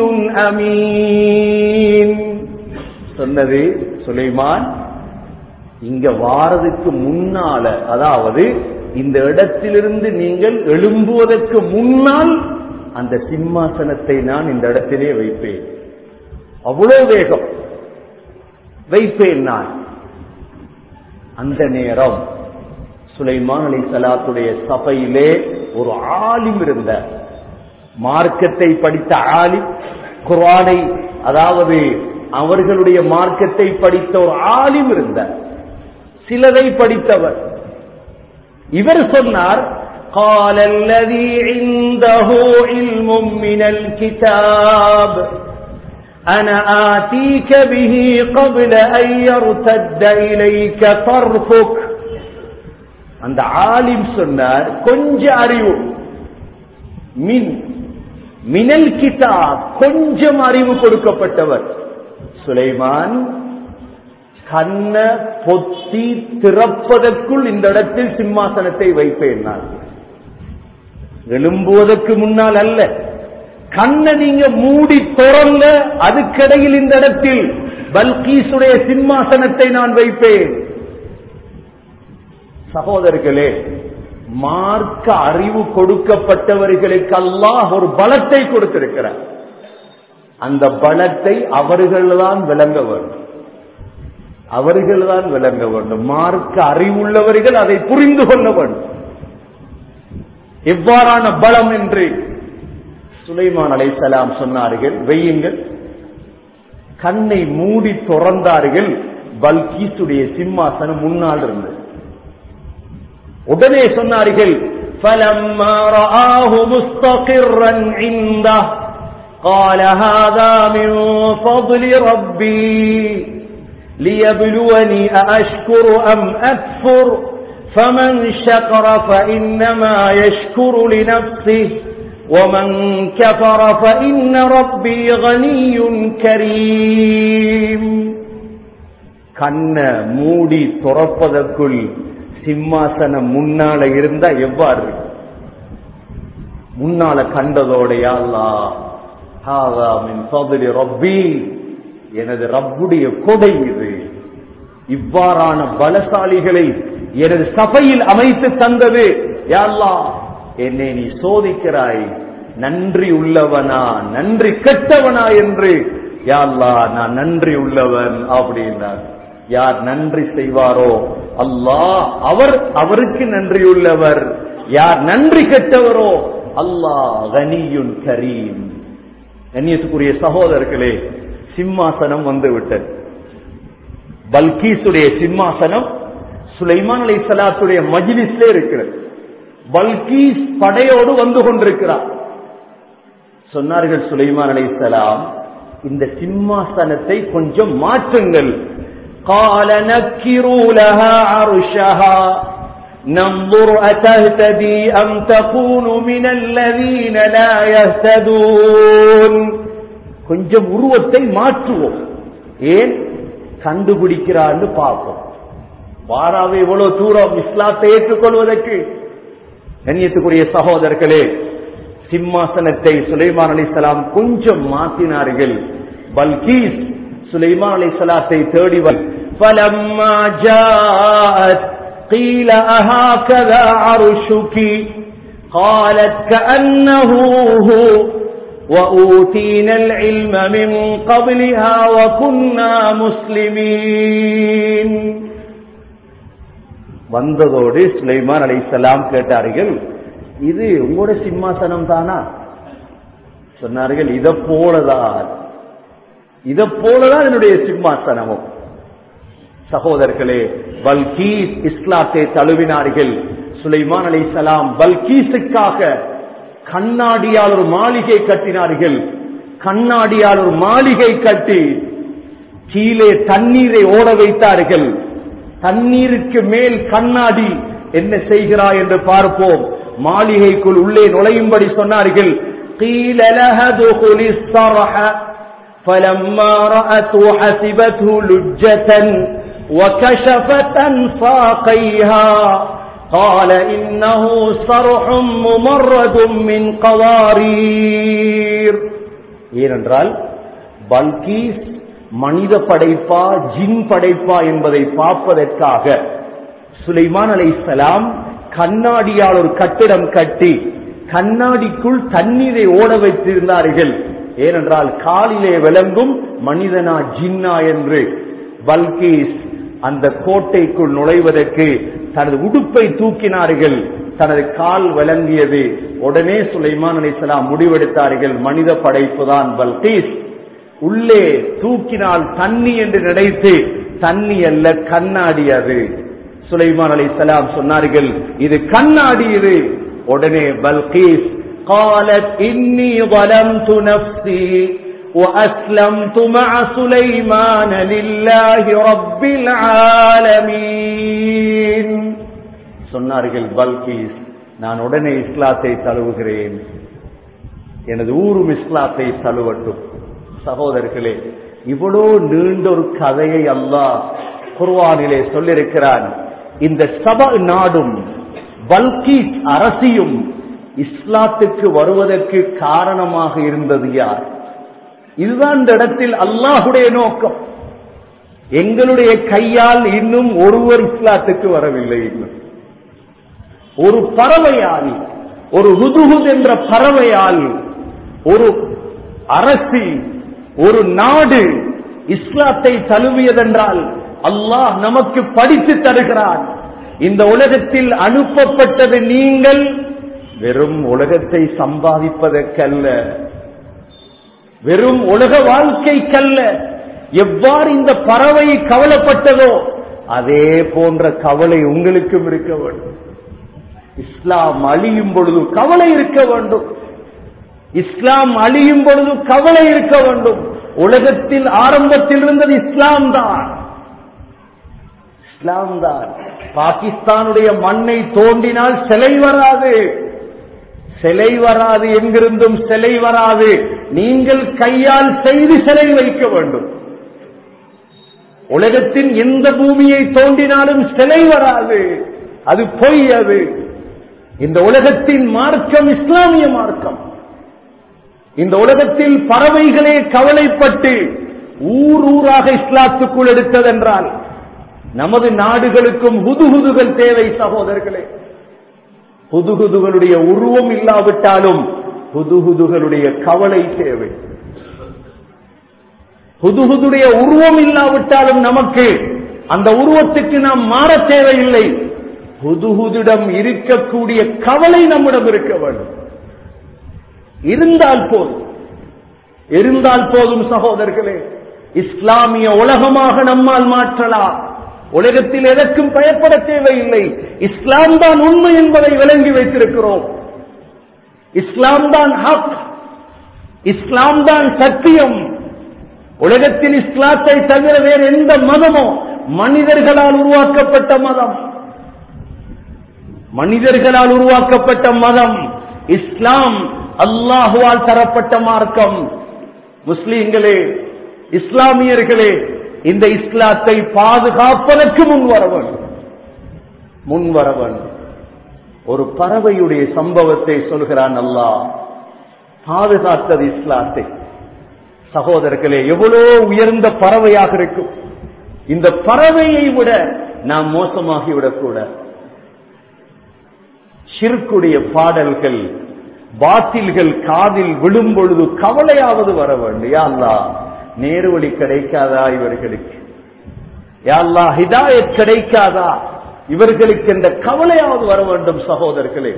أمين சொன்னது சுலைமான் இங்க வாரதுக்கு முன்னால அதாவது இந்த இடத்திலிருந்து நீங்கள் எழும்புவதற்கு முன்னால் அந்த சிம்மாசனத்தை நான் இந்த இடத்திலே வைப்பேன் அவ்வளவு வேகம் வைப்பேன் நான் அந்த நேரம் சுலைமான் அலி சலாத்துடைய சபையிலே ஒரு ஆலிம் இருந்த மார்க்கத்தை படித்த ஆலிம் குரானை அதாவது அவர்களுடைய மார்க்கத்தை படித்த ஒரு ஆலிம் இருந்த சிலரை படித்தவர் இவர் சொன்னார் قال الذي عنده علم من الكتاب أنا آتيك به قبل أن يرتد إليك طرفك அந்த ஆலிம் சொன்னார் கொஞ்ச அறிவு மின் மினல் கிதாப் கொஞ்சம் அறிவு கொடுக்கப்பட்டவர் சுலைமான் கண்ண பொத்தி திறப்பதற்குள் இந்த இடத்தில் சிம்மாசனத்தை வைப்பேன் நான் எழும்புவதற்கு முன்னால் அல்ல கண்ணை நீங்க மூடி திறந்த அதுக்கிடையில் இந்த இடத்தில் பல்கீசுடைய சிம்மாசனத்தை நான் வைப்பேன் சகோதரர்களே மார்க்க அறிவு கொடுக்கப்பட்டவர்களுக்கு அல்லாஹ் ஒரு பலத்தை கொடுத்திருக்கிறார் அந்த பலத்தை அவர்கள்தான் விளங்க வேண்டும் அவர்கள்தான் விளங்க வேண்டும் மார்க்க அறிவுள்ளவர்கள் அதை புரிந்து கொள்ள வேண்டும் எவ்வாறான பலம் என்று சுலைமான் அலைசலாம் சொன்னார்கள் வெய்யுங்கள் கண்ணை மூடி துறந்தார்கள் பல்கீசுடைய சிம்மாசனம் முன்னால் இருந்தது உடனே சொன்னார்கள் فَلَمَّا رَآهُ مُسْتَقِرًّا عِندَهُ قَالَ هَذَا مِنْ فَضْلِ رَبِّي لِيَبْلُوَنِي أَأَشْكُرُ أَمْ أَكْفُرُ فَمَنْ شَكَرَ فَإِنَّمَا يَشْكُرُ لِنَفْسِهِ وَمَنْ كَفَرَ فَإِنَّ رَبِّي غَنِيٌّ كَرِيمٌ கண்ண மூடி துறப்பதற்குள் சிம்மாசனம் முன்னால இருந்தா எவ்வாறு முன்னால கண்டதோட ரப்பி எனது ரப்புடைய கொடை இது இவ்வாறான பலசாலிகளை எனது சபையில் அமைத்து தந்தது யாழ்லா என்னை நீ சோதிக்கிறாய் நன்றி உள்ளவனா நன்றி கெட்டவனா என்று யாழ்லா நான் நன்றி உள்ளவன் அப்படின்னார் யார் நன்றி செய்வாரோ அல்லாஹ் அவர் அவருக்கு நன்றியுள்ளவர் யார் நன்றி கெட்டவரோ அல்லாஹ் கனியுன் கரீம் கண்ணியத்துக்குரிய சகோதரர்களே சிம்மாசனம் வந்து விட்டது பல்கீசுடைய சிம்மாசனம் சுலைமான் அலை சலாத்துடைய மஜிலிஸ்ல இருக்கிறது பல்கீஸ் படையோடு வந்து கொண்டிருக்கிறார் சொன்னார்கள் சுலைமான் அலை சலாம் இந்த சிம்மாசனத்தை கொஞ்சம் மாற்றுங்கள் قال نكروا لها عرشها ننظر أتهتدي أم تكون من الذين لا يهتدون கொஞ்சம் உருவத்தை மாற்றுவோம் ஏன் கண்டுபிடிக்கிறான்னு பார்ப்போம் வாராவே இவ்வளவு தூரம் இஸ்லாத்தை ஏற்றுக்கொள்வதற்கு கண்ணியத்துக்குரிய சகோதரர்களே சிம்மாசனத்தை சுலைமான் அலிசலாம் கொஞ்சம் மாற்றினார்கள் பல்கீஸ் சுலைமான் அலிசலாத்தை தேடி فلما جاءت قيل أهكذا عرشك قالت كأنه هو وأوتينا العلم من قبلها وكنا مسلمين வந்ததோடு சுலைமான் அலைசலாம் கேட்டார்கள் இது உங்களோட சிம்மாசனம் தானா சொன்னார்கள் இதை போலதான் இதை போலதான் என்னுடைய சிம்மாசனமும் சகோதரர்களே பல்கீஸ் இஸ்லாத்தை தழுவினார்கள் சுலைமான் அலைசலாம் பல்கீஸுக்காக கண்ணாடியால் ஒரு மாளிகை கட்டினார்கள் கண்ணாடியால் ஒரு மாளிகை கட்டி கீழே தண்ணீரை ஓட வைத்தார்கள் தண்ணீருக்கு மேல் கண்ணாடி என்ன செய்கிறாய் என்று பார்ப்போம் மாளிகைக்குள் உள்ளே நுழையும்படி சொன்னார்கள் قيل لها ادخل الصرح فلما رأته حسبته لجة وكشفت عن ساقيها قال إنه صرح ممرد من قوارير ஏனென்றால் பல்கீஸ் மனித படைப்பா ஜின் படைப்பா என்பதை பார்ப்பதற்காக சுலைமான் அலைசலாம் கண்ணாடியால் ஒரு கட்டிடம் கட்டி கண்ணாடிக்குள் தண்ணீரை ஓட வைத்திருந்தார்கள் ஏனென்றால் காலிலே விளங்கும் மனிதனா ஜின்னா என்று பல்கீஸ் அந்த கோட்டைக்குள் நுழைவதற்கு தனது உடுப்பை தூக்கினார்கள் தனது கால் விளங்கியது உடனே சுலைமான் அலிசலாம் முடிவெடுத்தார்கள் மனித படைப்பு தான் பல்கீஸ் உள்ளே தூக்கினால் தண்ணி என்று நினைத்து தண்ணி அல்ல கண்ணாடி அது சுலைமான் அலி சலாம் சொன்னார்கள் இது கண்ணாடி இது உடனே பல்கீஸ் قالت إني ظلمت نفسي وأسلمت مع سليمان لله رب العالمين சொன்னார்கள் பல்கீஸ் நான் உடனே இஸ்லாத்தை தழுவுகிறேன் எனது ஊரும் இஸ்லாத்தை தழுவட்டும் சகோதரர்களே இவ்வளோ நீண்ட ஒரு கதையை அல்லாஹ் குர்வானிலே சொல்லியிருக்கிறான் இந்த சப நாடும் பல்கீஸ் அரசியும் இஸ்லாத்துக்கு வருவதற்கு காரணமாக இருந்தது யார் இதுதான் இந்த இடத்தில் அல்லாஹுடைய நோக்கம் எங்களுடைய கையால் இன்னும் ஒருவர் இஸ்லாத்துக்கு வரவில்லை இன்னும் ஒரு பறவையால் ஒரு ஹுதுஹுத் என்ற பறவையால் ஒரு அரசி ஒரு நாடு இஸ்லாத்தை தழுவியதென்றால் அல்லாஹ் நமக்கு படித்து தருகிறான் இந்த உலகத்தில் அனுப்பப்பட்டது நீங்கள் வெறும் உலகத்தை சம்பாதிப்பதற்கல்ல வெறும் உலக வாழ்க்கைக்கல்ல எவ்வாறு இந்த பறவை கவலைப்பட்டதோ அதே போன்ற கவலை உங்களுக்கும் இருக்க வேண்டும் இஸ்லாம் அழியும் பொழுது கவலை இருக்க வேண்டும் இஸ்லாம் அழியும் பொழுது கவலை இருக்க வேண்டும் உலகத்தில் ஆரம்பத்தில் இருந்தது இஸ்லாம் தான் இஸ்லாம் தான் பாகிஸ்தானுடைய மண்ணை தோண்டினால் சிலை வராது சிலை வராது எங்கிருந்தும் சிலை வராது நீங்கள் கையால் செய்து சிலை வைக்க வேண்டும் உலகத்தின் எந்த பூமியை தோண்டினாலும் சிலை வராது அது பொய் அது இந்த உலகத்தின் மார்க்கம் இஸ்லாமிய மார்க்கம் இந்த உலகத்தில் பறவைகளே கவலைப்பட்டு ஊர் ஊராக இஸ்லாத்துக்குள் எடுத்ததென்றால் நமது நாடுகளுக்கும் புதுகுதுகள் தேவை சகோதரர்களே புதுகுதுகளுடைய உருவம் இல்லாவிட்டாலும் புதுகுதுகளுடைய கவலை தேவை புதுகுதுடைய உருவம் இல்லாவிட்டாலும் நமக்கு அந்த உருவத்துக்கு நாம் மாற தேவையில்லை புதுகுதிடம் இருக்கக்கூடிய கவலை நம்மிடம் இருக்க வேண்டும் இருந்தால் போதும் இருந்தால் போதும் சகோதரர்களே இஸ்லாமிய உலகமாக நம்மால் மாற்றலாம் உலகத்தில் எதற்கும் பயப்பட தேவையில்லை இஸ்லாம் தான் உண்மை என்பதை விளங்கி வைத்திருக்கிறோம் இஸ்லாம் தான் ஹக் இஸ்லாம் தான் சத்தியம் உலகத்தில் இஸ்லாத்தை தவிர வேறு எந்த மதமோ மனிதர்களால் உருவாக்கப்பட்ட மதம் மனிதர்களால் உருவாக்கப்பட்ட மதம் இஸ்லாம் அல்லாஹுவால் தரப்பட்ட மார்க்கம் முஸ்லீம்களே இஸ்லாமியர்களே இந்த இஸ்லாத்தை பாதுகாப்பதற்கு முன் வர வேண்டும் முன் வர வேண்டும் ஒரு பறவையுடைய சம்பவத்தை சொல்கிறான் அல்லாஹ் பாதுகாத்தது இஸ்லாத்தை சகோதரர்களே எவ்வளோ உயர்ந்த பறவையாக இருக்கும் இந்த பறவையை விட நாம் மோசமாகிவிடக் கூட ஷிர்க்குடைய பாடல்கள் பாத்தில்கள் காதில் விழும் பொழுது கவலையாவது வர வேண்டும் யா அல்லாஹ் நேரு வழி கிடைக்காதா இவர்களுக்கு யா அல்லாஹ் ஹிதாயத் கிடைக்காதா இவர்களுக்கு இந்த கவலையாவது வர வேண்டும் சகோதரர்களே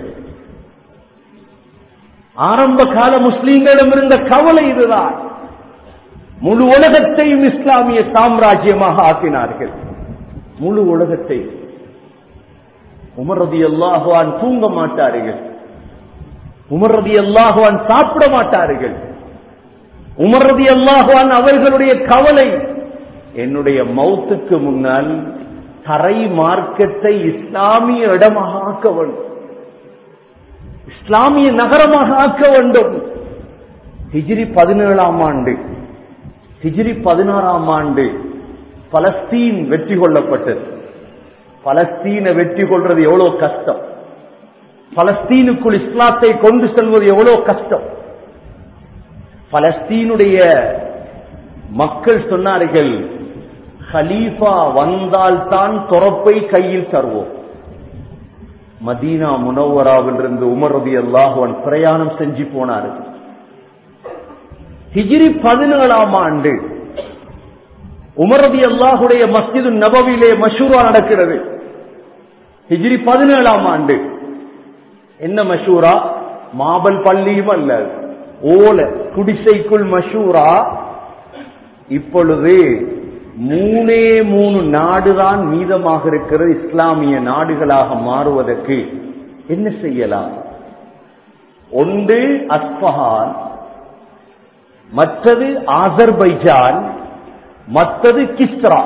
ஆரம்ப கால முஸ்லீம்களிடம் இருந்த கவலை இதுதான் முழு உலகத்தையும் இஸ்லாமிய சாம்ராஜ்யமாக ஆக்கினார்கள் முழு உலகத்தை உமரதி அல்லாஹுவான் தூங்க மாட்டார்கள் உமரதி அல்லாஹுவான் சாப்பிட மாட்டார்கள் உமரதி அல்லாஹுவான் அவர்களுடைய கவலை என்னுடைய மௌத்துக்கு முன்னால் தரை மார்க்கத்தை இஸ்லாமிய இடமாக ஆக்க வேண்டும் இஸ்லாமிய நகரமாக ஆக்க வேண்டும் ஹிஜ்ரி பதினேழாம் ஆண்டு ஹிஜ்ரி பதினாறாம் ஆண்டு பலஸ்தீன் வெற்றி கொள்ளப்பட்டது பலஸ்தீனை வெற்றி கொள்றது எவ்வளவு கஷ்டம் பலஸ்தீனுக்குள் இஸ்லாத்தை கொண்டு செல்வது எவ்வளவு கஷ்டம் பலஸ்தீனுடைய மக்கள் சொன்னார்கள் ஹலீஃபா வந்தால்தான் துறப்பை கையில் தருவோம் மதீனா முனவராவில் இருந்து உமர் ரதி அல்லாஹுவன் பிரயாணம் செஞ்சு போனார்கள் ஹிஜ்ரி பதினேழாம் ஆண்டு உமரதி அல்லாஹுடைய மஸ்ஜிது நபவிலே மஷூரா நடக்கிறது ஹிஜ்ரி பதினேழாம் ஆண்டு என்ன மஷூரா மாபல் பள்ளியும் அல்ல ஓல குடிசைக்குள் மஷூரா இப்பொழுது மூணே மூணு நாடுதான் மீதமாக இருக்கிற இஸ்லாமிய நாடுகளாக மாறுவதற்கு என்ன செய்யலாம் ஒன்று அஸ்பஹான் மற்றது ஆசர்பைஜான் மற்றது கிஸ்ரா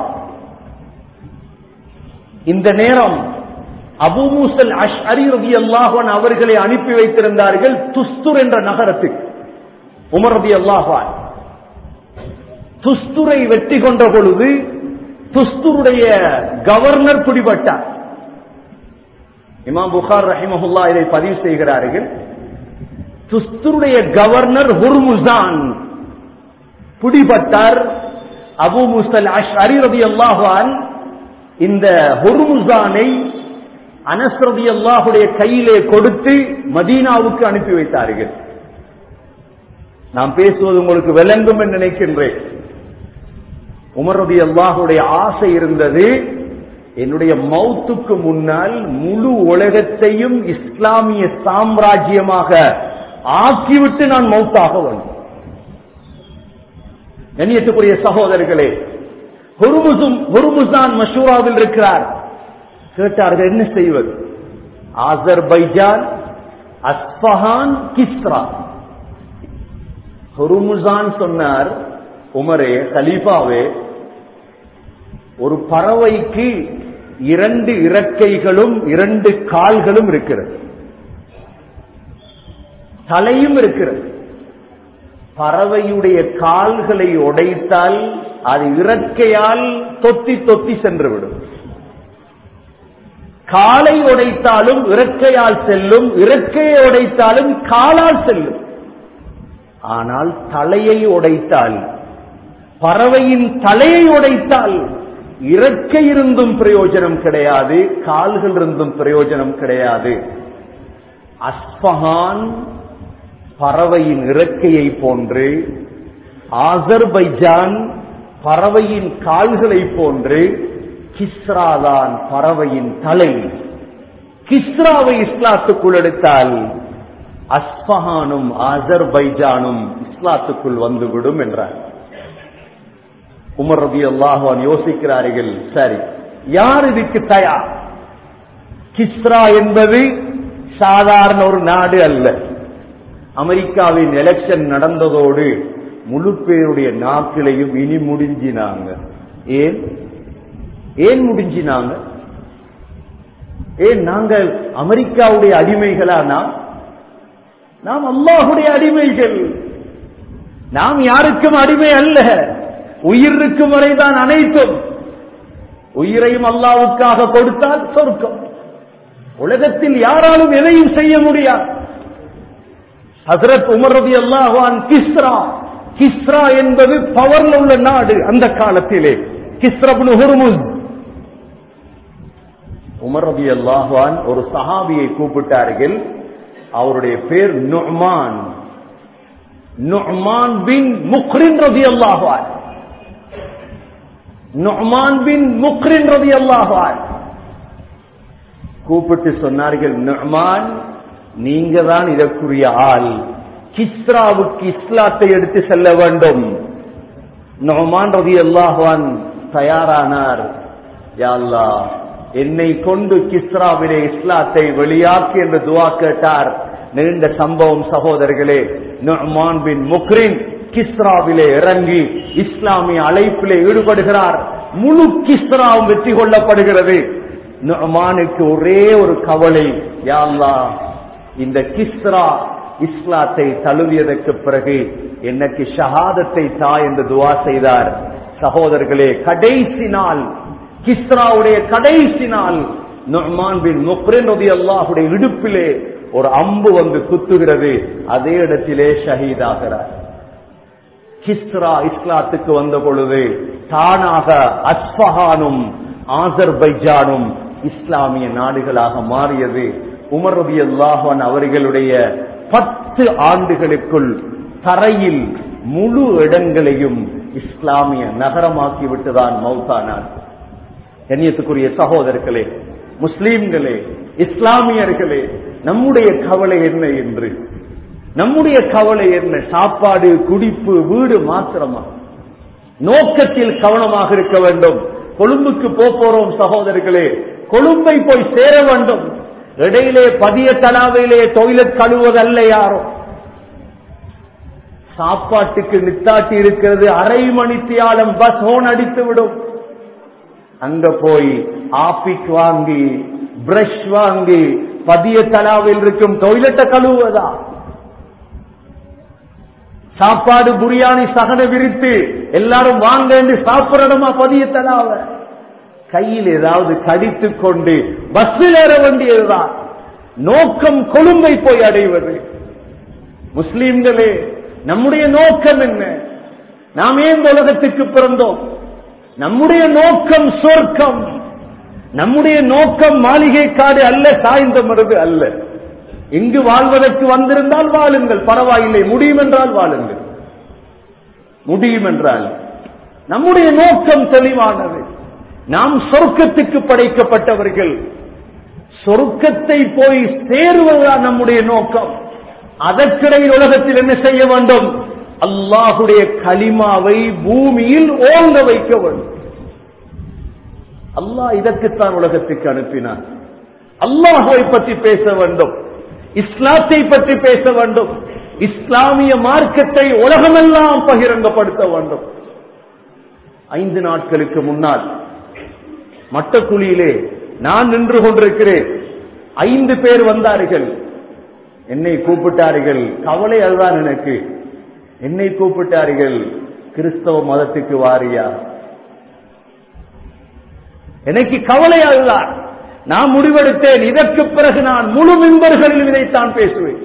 இந்த நேரம் அபு மூசல் அஷ்அரி ரபி அல்லாஹான் அவர்களை அனுப்பி வைத்திருந்தார்கள் துஸ்துர் என்ற நகரத்துக்கு உமர் ரபி அல்லாஹான் துஸ்துரை வெற்றி கொண்ட பொழுது துஸ்துருடைய கவர்னர் பிடிபட்டார் இமாம் புகார் ரஹிமஹுல்லா இதை பதிவு செய்கிறார்கள் துஸ்துருடைய கவர்னர் ஹுர்முசான் பிடிபட்டார் அபு முசல் அஷ்அரி ரபி அல்லாஹான் இந்த ஹுர்முசானை அனஸ் ரபி அல்லாஹுடைய கையிலே கொடுத்து மதீனாவுக்கு அனுப்பி வைத்தார்கள் நான் பேசுவது உங்களுக்கு விளங்கும் என்று நினைக்கின்றேன் உமர் ரபி அல்லாஹுடைய ஆசை இருந்தது என்னுடைய மௌத்துக்கு முன்னால் முழு உலகத்தையும் இஸ்லாமிய சாம்ராஜ்யமாக ஆக்கிவிட்டு நான் மௌத்தாக வேண்டும் கண்ணியத்துக்குரிய சகோதரர்களே ஹுர்முசும் ஹுர்முசான் மஷூராவில் இருக்கிறார் கேட்டார்கள் என்ன செய்வது ஆசர்பைஜான் அஸ்பஹான் கிஸ்ரா ஹுர்முசான் சொன்னார் உமரே கலீஃபாவே ஒரு பறவைக்கு இரண்டு இறக்கைகளும் இரண்டு கால்களும் இருக்கிறது தலையும் இருக்கிறது பறவையுடைய கால்களை உடைத்தால் அது இறக்கையால் தொத்தி தொத்தி சென்றுவிடும் காலை உடைத்தாலும் இறக்கையால் செல்லும் இறக்கையை உடைத்தாலும் காலால் செல்லும் ஆனால் தலையை உடைத்தால் பறவையின் தலையை உடைத்தால் இறக்கை இருந்தும் பிரயோஜனம் கிடையாது கால்கள் இருந்தும் பிரயோஜனம் கிடையாது அஸ்பஹான் பறவையின் இறக்கையை போன்று ஆசர்பைஜான் பறவையின் கால்களை போன்று கிஸ்ராதான் பறவையின் தலை கிஸ்ராவை இஸ்லாத்துக்குள் எடுத்தால் அஸ்பஹானும் அசர்பைஜானும் இஸ்லாத்துக்குள் வந்துவிடும் என்றார் உமர் ரபி அல்லாஹான் யோசிக்கிறார்கள் சரி யார் இதுக்கு தயார் கிஸ்ரா என்பது சாதாரண ஒரு நாடு அல்ல அமெரிக்காவின் எலெக்ஷன் நடந்ததோடு முழு பேருடைய நாட்களையும் இனி முடிஞ்சினாங்க ஏன் ஏன் முடிஞ்சினாங்க ஏன் நாங்கள் அமெரிக்காவுடைய அடிமைகளா நாம் நாம் அல்லாஹுடைய அடிமைகள் நாம் யாருக்கும் அடிமை அல்ல உயிர் இருக்கும் வரைதான் அனைத்தும் உயிரையும் அல்லாவுக்காக கொடுத்தால் சொர்க்கம் உலகத்தில் யாராலும் எதையும் செய்ய முடியாது ஹசரத் உமர் ரதி அல்லாஹான் கிஸ்ரா கிஸ்ரா என்பது பவர்ல உள்ள நாடு அந்த காலத்திலே கிஸ்ரப்னு ஹுர்முஸ் உமர் ரதி அல்லாஹான் ஒரு சஹாபியை கூப்பிட்டார்கள் அவருடைய பேர் நுஹ்மான் நுஹ்மான் பின் முக்ரின் ரதி அல்லாஹான் நுஹ்மான் பின் முக்ரின் ரதி அல்லாஹான் கூப்பிட்டு சொன்னார்கள் நுஹ்மான் நீங்க தான் இதற்குரிய ஆள் கிஸ்ராவுக்கு இஸ்லாத்தை எடுத்து செல்ல வேண்டும் நொமான் ரதி அல்லாஹான் தயாரானார் யா அல்லாஹ் என்னை கொண்டு கிஸ்ராவிலே இஸ்லாத்தை வெளியாக்கி என்று துவா கேட்டார் நீண்ட சம்பவம் சகோதரர்களே நுஹ்மான் பின் முக்ரின் கிஸ்ராவிலே இறங்கி இஸ்லாமிய அழைப்பிலே ஈடுபடுகிறார் முழு கிஸ்ராவும் வெற்றி கொள்ளப்படுகிறது நுஹ்மானுக்கு ஒரே ஒரு கவலை யா அல்லாஹ் இந்த கிஸ்ரா இஸ்லாத்தை தழுவியதற்கு பிறகு எனக்கு ஷஹாதத்தை தா என்று துவா செய்தார் சகோதரர்களே கடைசி நாள் கிஸ்ராவுடைய கடைசி நாள் நுஹ்மான் பின் முக்ரின் ரதி அல்லாஹுடைய இடுப்பிலே ஒரு அம்பு வந்து குத்துகிறது அதே இடத்திலே ஷஹீதாகிறார் கிஸ்ரா இஸ்லாத்துக்கு வந்த பொழுது தானாக அஸ்பஹானும் ஆசர்பைஜானும் இஸ்லாமிய நாடுகளாக மாறியது உமர் ரபி அல்லாஹான் அவர்களுடைய பத்து ஆண்டுகளுக்குள் தரையில் முழு இடங்களையும் இஸ்லாமிய நகரமாக்கி விட்டுதான் மௌத்தானார் கண்ணியத்துக்குரிய சகோதரர்களே முஸ்லீம்களே இஸ்லாமியர்களே நம்முடைய கவலை என்ன என்று நம்முடைய கவலை என்ன சாப்பாடு குடிப்பு வீடு மாத்திரமா நோக்கத்தில் கவனமாக இருக்க வேண்டும் கொழும்புக்கு போறோம் சகோதரர்களே கொழும்பை போய் சேர வேண்டும் இடையிலே பதிய தலாவிலே டொய்லெட் கழுவதல்ல யாரும் சாப்பாட்டுக்கு நித்தாட்டி இருக்கிறது அரை மணித்தியாலம் பஸ் ஹோன் அடித்து விடும் அங்க போய் ஆபிக் வாங்கி பிரஷ் வாங்கி பதிய தலாவில் இருக்கும் டொய்லெட்டை கழுவுவதா சாப்பாடு புரியாணி சகன விரித்து எல்லாரும் வாங்க என்று சாப்பிடணுமா பதிய தலாவ கையில் ஏதாவது கடித்து கொண்டு பஸ்ஸில் ஏற வேண்டியதுதான் நோக்கம் கொழும்பை போய் அடைவது முஸ்லீம்களே நம்முடைய நோக்கம் என்ன நாம் ஏன் இந்த உலகத்துக்கு பிறந்தோம் நம்முடைய நோக்கம் சொர்க்கம் நம்முடைய நோக்கம் மாளிகை காடு அல்ல சாய்ந்த மருது அல்ல இங்கு வாழ்வதற்கு வந்திருந்தால் வாழுங்கள் பரவாயில்லை முடியும் என்றால் வாழுங்கள் முடியும் என்றால் நம்முடைய நோக்கம் தெளிவானது நாம் சொர்க்கத்துக்கு படைக்கப்பட்டவர்கள் சொர்க்கத்தை போய் சேருவதுதான் நம்முடைய நோக்கம் அதற்கிடையில் உலகத்தில் என்ன செய்ய வேண்டும் அல்லாஹுடைய களிமாவை பூமியில் ஓங்க வைக்க வேண்டும் அல்லாஹ் இதற்குத்தான் உலகத்துக்கு அனுப்பினார் அல்லாஹுவை பற்றி பேச வேண்டும் இஸ்லாத்தை பற்றி பேச வேண்டும் இஸ்லாமிய மார்க்கத்தை உலகமெல்லாம் பகிரங்கப்படுத்த வேண்டும் ஐந்து நாட்களுக்கு முன்னால் மட்டக்குழியிலே நான் நின்று கொண்டிருக்கிறேன் ஐந்து பேர் வந்தார்கள் என்னை கூப்பிட்டார்கள் கவலை அதுதான் எனக்கு என்னை கூப்பிட்டார்கள் கிறிஸ்தவ மதத்துக்கு வாரியா எனக்கு கவலை அதுதான் நான் முடிவெடுத்தேன் இதற்கு பிறகு நான் முழு மின்பர்களில் இதைத்தான் பேசுவேன்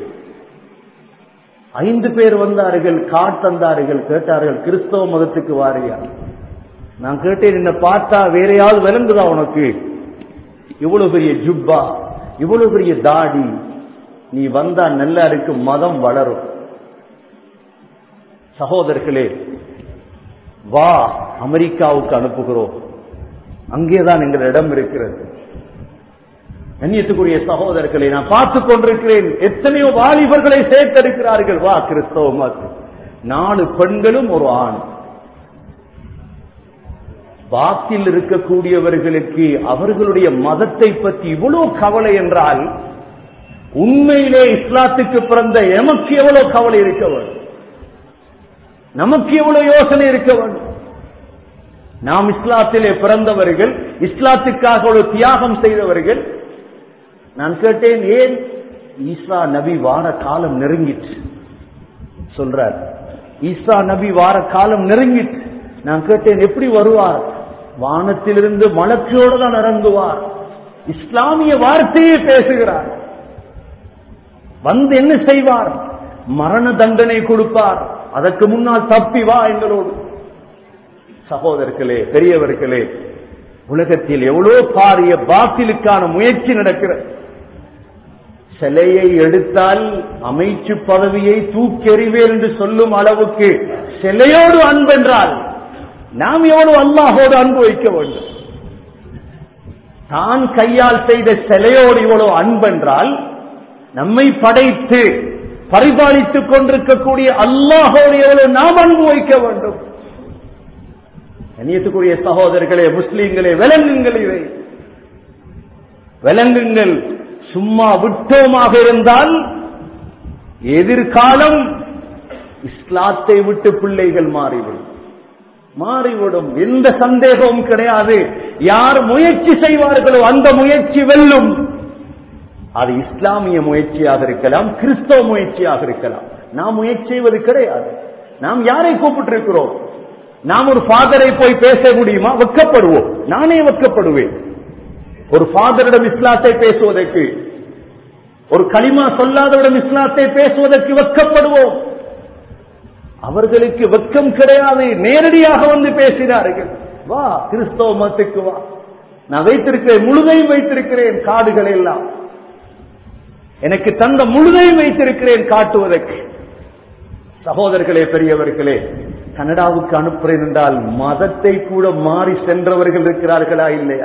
ஐந்து பேர் வந்தார்கள் காட் தந்தார்கள் கேட்டார்கள் கிறிஸ்தவ மதத்துக்கு வாரியா நான் கேட்டேன் என்ன பார்த்தா வேறையாவது விளங்குதா உனக்கு இவ்வளவு பெரிய ஜுப்பா இவ்வளவு பெரிய தாடி நீ வந்தா நல்லா இருக்கும் மதம் வளரும் சகோதரர்களே வா அமெரிக்காவுக்கு அனுப்புகிறோம் அங்கேதான் எங்கள் இடம் இருக்கிறது கண்ணியத்துக்குரிய சகோதரர்களை நான் பார்த்துக் கொண்டிருக்கிறேன் எத்தனையோ வாலிபர்களை சேர்த்தெடுக்கிறார்கள் வா கிறிஸ்தவ மதம் நாலு பெண்களும் ஒரு ஆண் வாக்கில் இருக்கக்கூடியவர்களுக்கு அவர்களுடைய மதத்தை பற்றி இவ்வளவு கவலை என்றால் உண்மையிலே இஸ்லாத்துக்கு பிறந்த எமக்கு எவ்வளவு கவலை இருக்க வேண்டும் நமக்கு எவ்வளவு யோசனை இருக்க வேண்டும் நாம் இஸ்லாத்திலே பிறந்தவர்கள் இஸ்லாத்துக்காக ஒரு தியாகம் செய்தவர்கள் நான் கேட்டேன் ஏன் ஈசா நபி வார காலம் நெருங்கிட்டு சொல்றார் ஈசா நபி வார காலம் நெருங்கிட்டு நான் கேட்டேன் எப்படி வருவார் வானத்திலிருந்து மலர்ச்சியோடு தான் இறங்குவார் இஸ்லாமிய வார்த்தையே பேசுகிறார் வந்து என்ன செய்வார் மரண தண்டனை கொடுப்பார் அதற்கு முன்னால் தப்பி வா எங்களோடு சகோதரர்களே பெரியவர்களே உலகத்தில் எவ்வளவு பாரிய பாத்திலுக்கான முயற்சி நடக்கிறது சிலையை எடுத்தால் அமைச்சு பதவியை தூக்கெறிவேன் என்று சொல்லும் அளவுக்கு சிலையோடு அன்பென்றால் நாம் எவ்வளவு அல்லாஹோடு அன்பு வைக்க வேண்டும் தான் கையால் செய்த சிலையோடு இவ்வளவு அன்பென்றால் நம்மை படைத்து பரிபாலித்துக் கொண்டிருக்கக்கூடிய அல்லாஹோடு எவ்வளவு நாம் அன்பு வைக்க வேண்டும் கண்ணியத்துக்குரிய சகோதரர்களே முஸ்லீம்களே விலங்குங்கள் இதை விலங்குங்கள் சும்மா விட்டோமாக இருந்தால் எதிர்காலம் இஸ்லாத்தை விட்டு பிள்ளைகள் மாறிவிடும் மாறிவிடும் எந்த சந்தேகமும் கிடையாது யார் முயற்சி செய்வார்களோ அந்த முயற்சி வெல்லும் அது இஸ்லாமிய முயற்சியாக இருக்கலாம் கிறிஸ்தவ முயற்சியாக இருக்கலாம் நாம் முயற்சி செய்வது கிடையாது நாம் யாரை கூப்பிட்டு இருக்கிறோம் நாம் ஒரு ஃபாதரை போய் பேச முடியுமா வெக்கப்படுவோம் நானே வெக்கப்படுவேன் ஒரு ஃபாதரிடம் இஸ்லாத்தை பேசுவதற்கு ஒரு களிமா சொல்லாதவிடம் இஸ்லாத்தை பேசுவதற்கு வெக்கப்படுவோம் அவர்களுக்கு வெக்கம் கிடையாது நேரடியாக வந்து பேசினார்கள் வா கிறிஸ்தவ மதத்துக்கு வா நான் வைத்திருக்கிறேன் முழுதையும் வைத்திருக்கிறேன் காடுகள் எல்லாம் எனக்கு தந்த முழுதையும் வைத்திருக்கிறேன் காட்டுவதற்கு சகோதரர்களே பெரியவர்களே கனடாவுக்கு அனுப்புறேன் என்றால் மதத்தை கூட மாறி சென்றவர்கள் இருக்கிறார்களா இல்லையா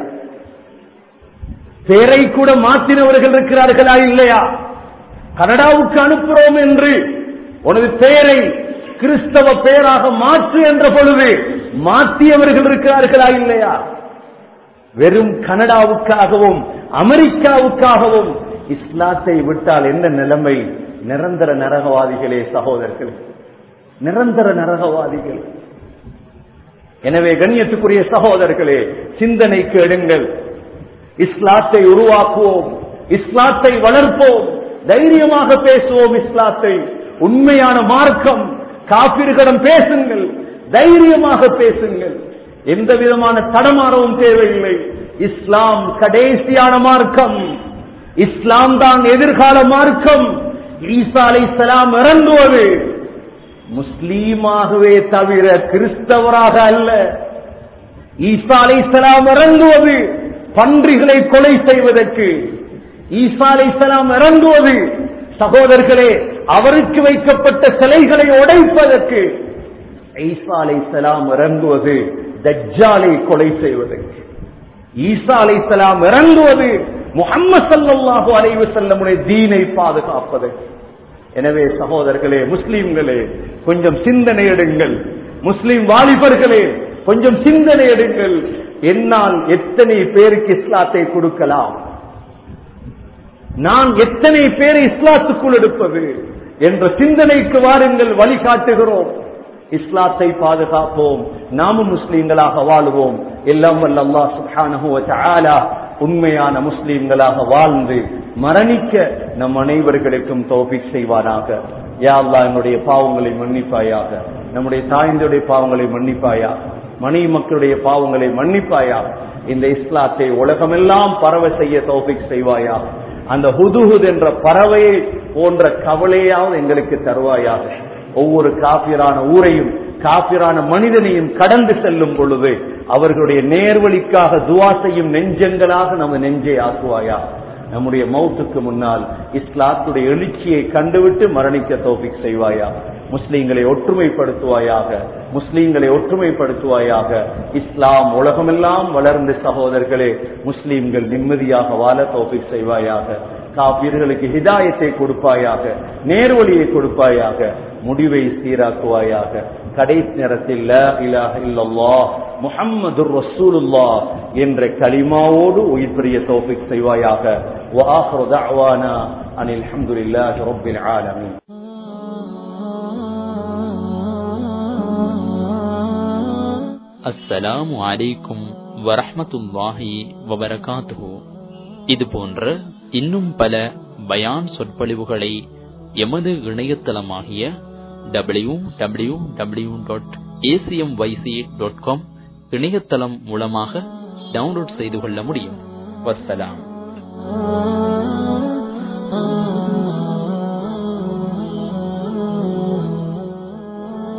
பேரை கூட மாற்றினவர்கள் இருக்கிறார்களா இல்லையா கனடாவுக்கு அனுப்புறோம் என்று உனது பெயரை கிறிஸ்தவ பெயராக மாற்று என்ற பொழுது மாற்றியவர்கள் இருக்கிறார்களா இல்லையா வெறும் கனடாவுக்காகவும் அமெரிக்காவுக்காகவும் இஸ்லாத்தை விட்டால் என்ன நிலைமை நிரந்தர நரகவாதிகளே சகோதரர்கள் நிரந்தர நரகவாதிகள் எனவே கண்ணியத்துக்குரிய சகோதரர்களே சிந்தனைக்கு எடுங்கள் இஸ்லாத்தை உருவாக்குவோம் இஸ்லாத்தை வளர்ப்போம் தைரியமாக பேசுவோம் இஸ்லாத்தை உண்மையான மார்க்கம் காப்பீர்களிடம் பேசுங்கள் தைரியமாக பேசுங்கள் எந்த விதமான தடமாறவும் தேவையில்லை இஸ்லாம் கடைசியான மார்க்கம் இஸ்லாம் தான் எதிர்கால மார்க்கம் ஈசா அலை சலாம் இறங்குவது முஸ்லீமாகவே தவிர கிறிஸ்தவராக அல்ல ஈசா அலை சலாம் இறங்குவது பன்றிகளை கொலை செய்வதற்கு ஈசா அலை சலாம் இறங்குவது சகோதரர்களே அவருக்கு வைக்கப்பட்ட சிலைகளை உடைப்பதற்கு ஈசா அலை சலாம் இறங்குவது தஜ்ஜாலை கொலை செய்வதற்கு ஈசா அலை சலாம் இறங்குவது முகம்மது சல்லாஹூ அலைவு செல்லமுடைய தீனை பாதுகாப்பதற்கு எனவே சகோதரர்களே முஸ்லீம்களே கொஞ்சம் சிந்தனை எடுங்கள் முஸ்லிம் வாலிபர்களே கொஞ்சம் சிந்தனை எடுங்கள் என்னால் எத்தனை பேருக்கு இஸ்லாத்தை கொடுக்கலாம் நான் எத்தனை பேரை இஸ்லாத்துக்குள் எடுப்பது என்ற சிந்தனைக்கு வாருங்கள் வழிகாட்டுகிறோம் இஸ்லாத்தை பாதுகாப்போம் நாமும் முஸ்லீம்களாக வாழுவோம் எல்லாம் வல்ல அல்லாஹ் சுப்ஹானஹு வ தஆலா உண்மையான முஸ்லீம்களாக வாழ்ந்து மரணிக்க நம் அனைவர்களுக்கும் தௌஃபீக் செய்வானாக யா அல்லாஹ் என்னுடைய பாவங்களை மன்னிப்பாயாக நம்முடைய தாய்ந்தருடைய பாவங்களை மன்னிப்பாயாக மனைவி மக்களுடைய பாவங்களை மன்னிப்பாயா இந்த இஸ்லாத்தை உலகமெல்லாம் பரவ செய்ய தௌஃபீக் செய்வாயா அந்த ஹுதுஹுத் என்ற பறவையை போன்ற கவலையாவது எங்களுக்கு தருவாயாக ஒவ்வொரு காபிரான ஊரையும் காபிரான மனிதனையும் கடந்து செல்லும் பொழுது அவர்களுடைய நேர்வழிக்காக துவா செய்யும் நெஞ்சங்களாக நம்ம நெஞ்சை ஆக்குவாயா நம்முடைய மௌத்துக்கு முன்னால் இஸ்லாத்துடைய எழுச்சியை கண்டுவிட்டு மரணிக்க தோபிக் செய்வாயா முஸ்லீம்களை ஒற்றுமைப்படுத்துவாயாக முஸ்லீம்களை ஒற்றுமைப்படுத்துவாயாக இஸ்லாம் உலகமெல்லாம் வளர்ந்த சகோதரர்களே முஸ்லீம்கள் நிம்மதியாக வாழ தோப்பிக் செய்வாயாக காப்பீர்களுக்கு ஹிதாயத்தை கொடுப்பாயாக நேர்வழியை கொடுப்பாயாக முடிவை சீராக்குவாயாக கடைசி நேரத்தில் லா இலாஹ இல்லல்லாஹ் முஹம்மதுர் ரசூலுல்லாஹ் என்ற கலிமாவோடு உயிர் பெரிய தௌஃபிக் செய்வாயாக وآخر دعوانا أن الحمد لله رب العالمين அஸ்ஸலாமு அலைக்கும் வரஹ்மத்துல்லாஹி வபரகாத்துஹு இது போன்ற இன்னும் பல பயான் சொற்பொழிவுகளை எமது இணையதளமாகிய W W W dot A C M Y C dot com இணையதளம் மூலமாக டவுன்லோட் செய்து கொள்ள முடியும் வஸ்ஸலாம்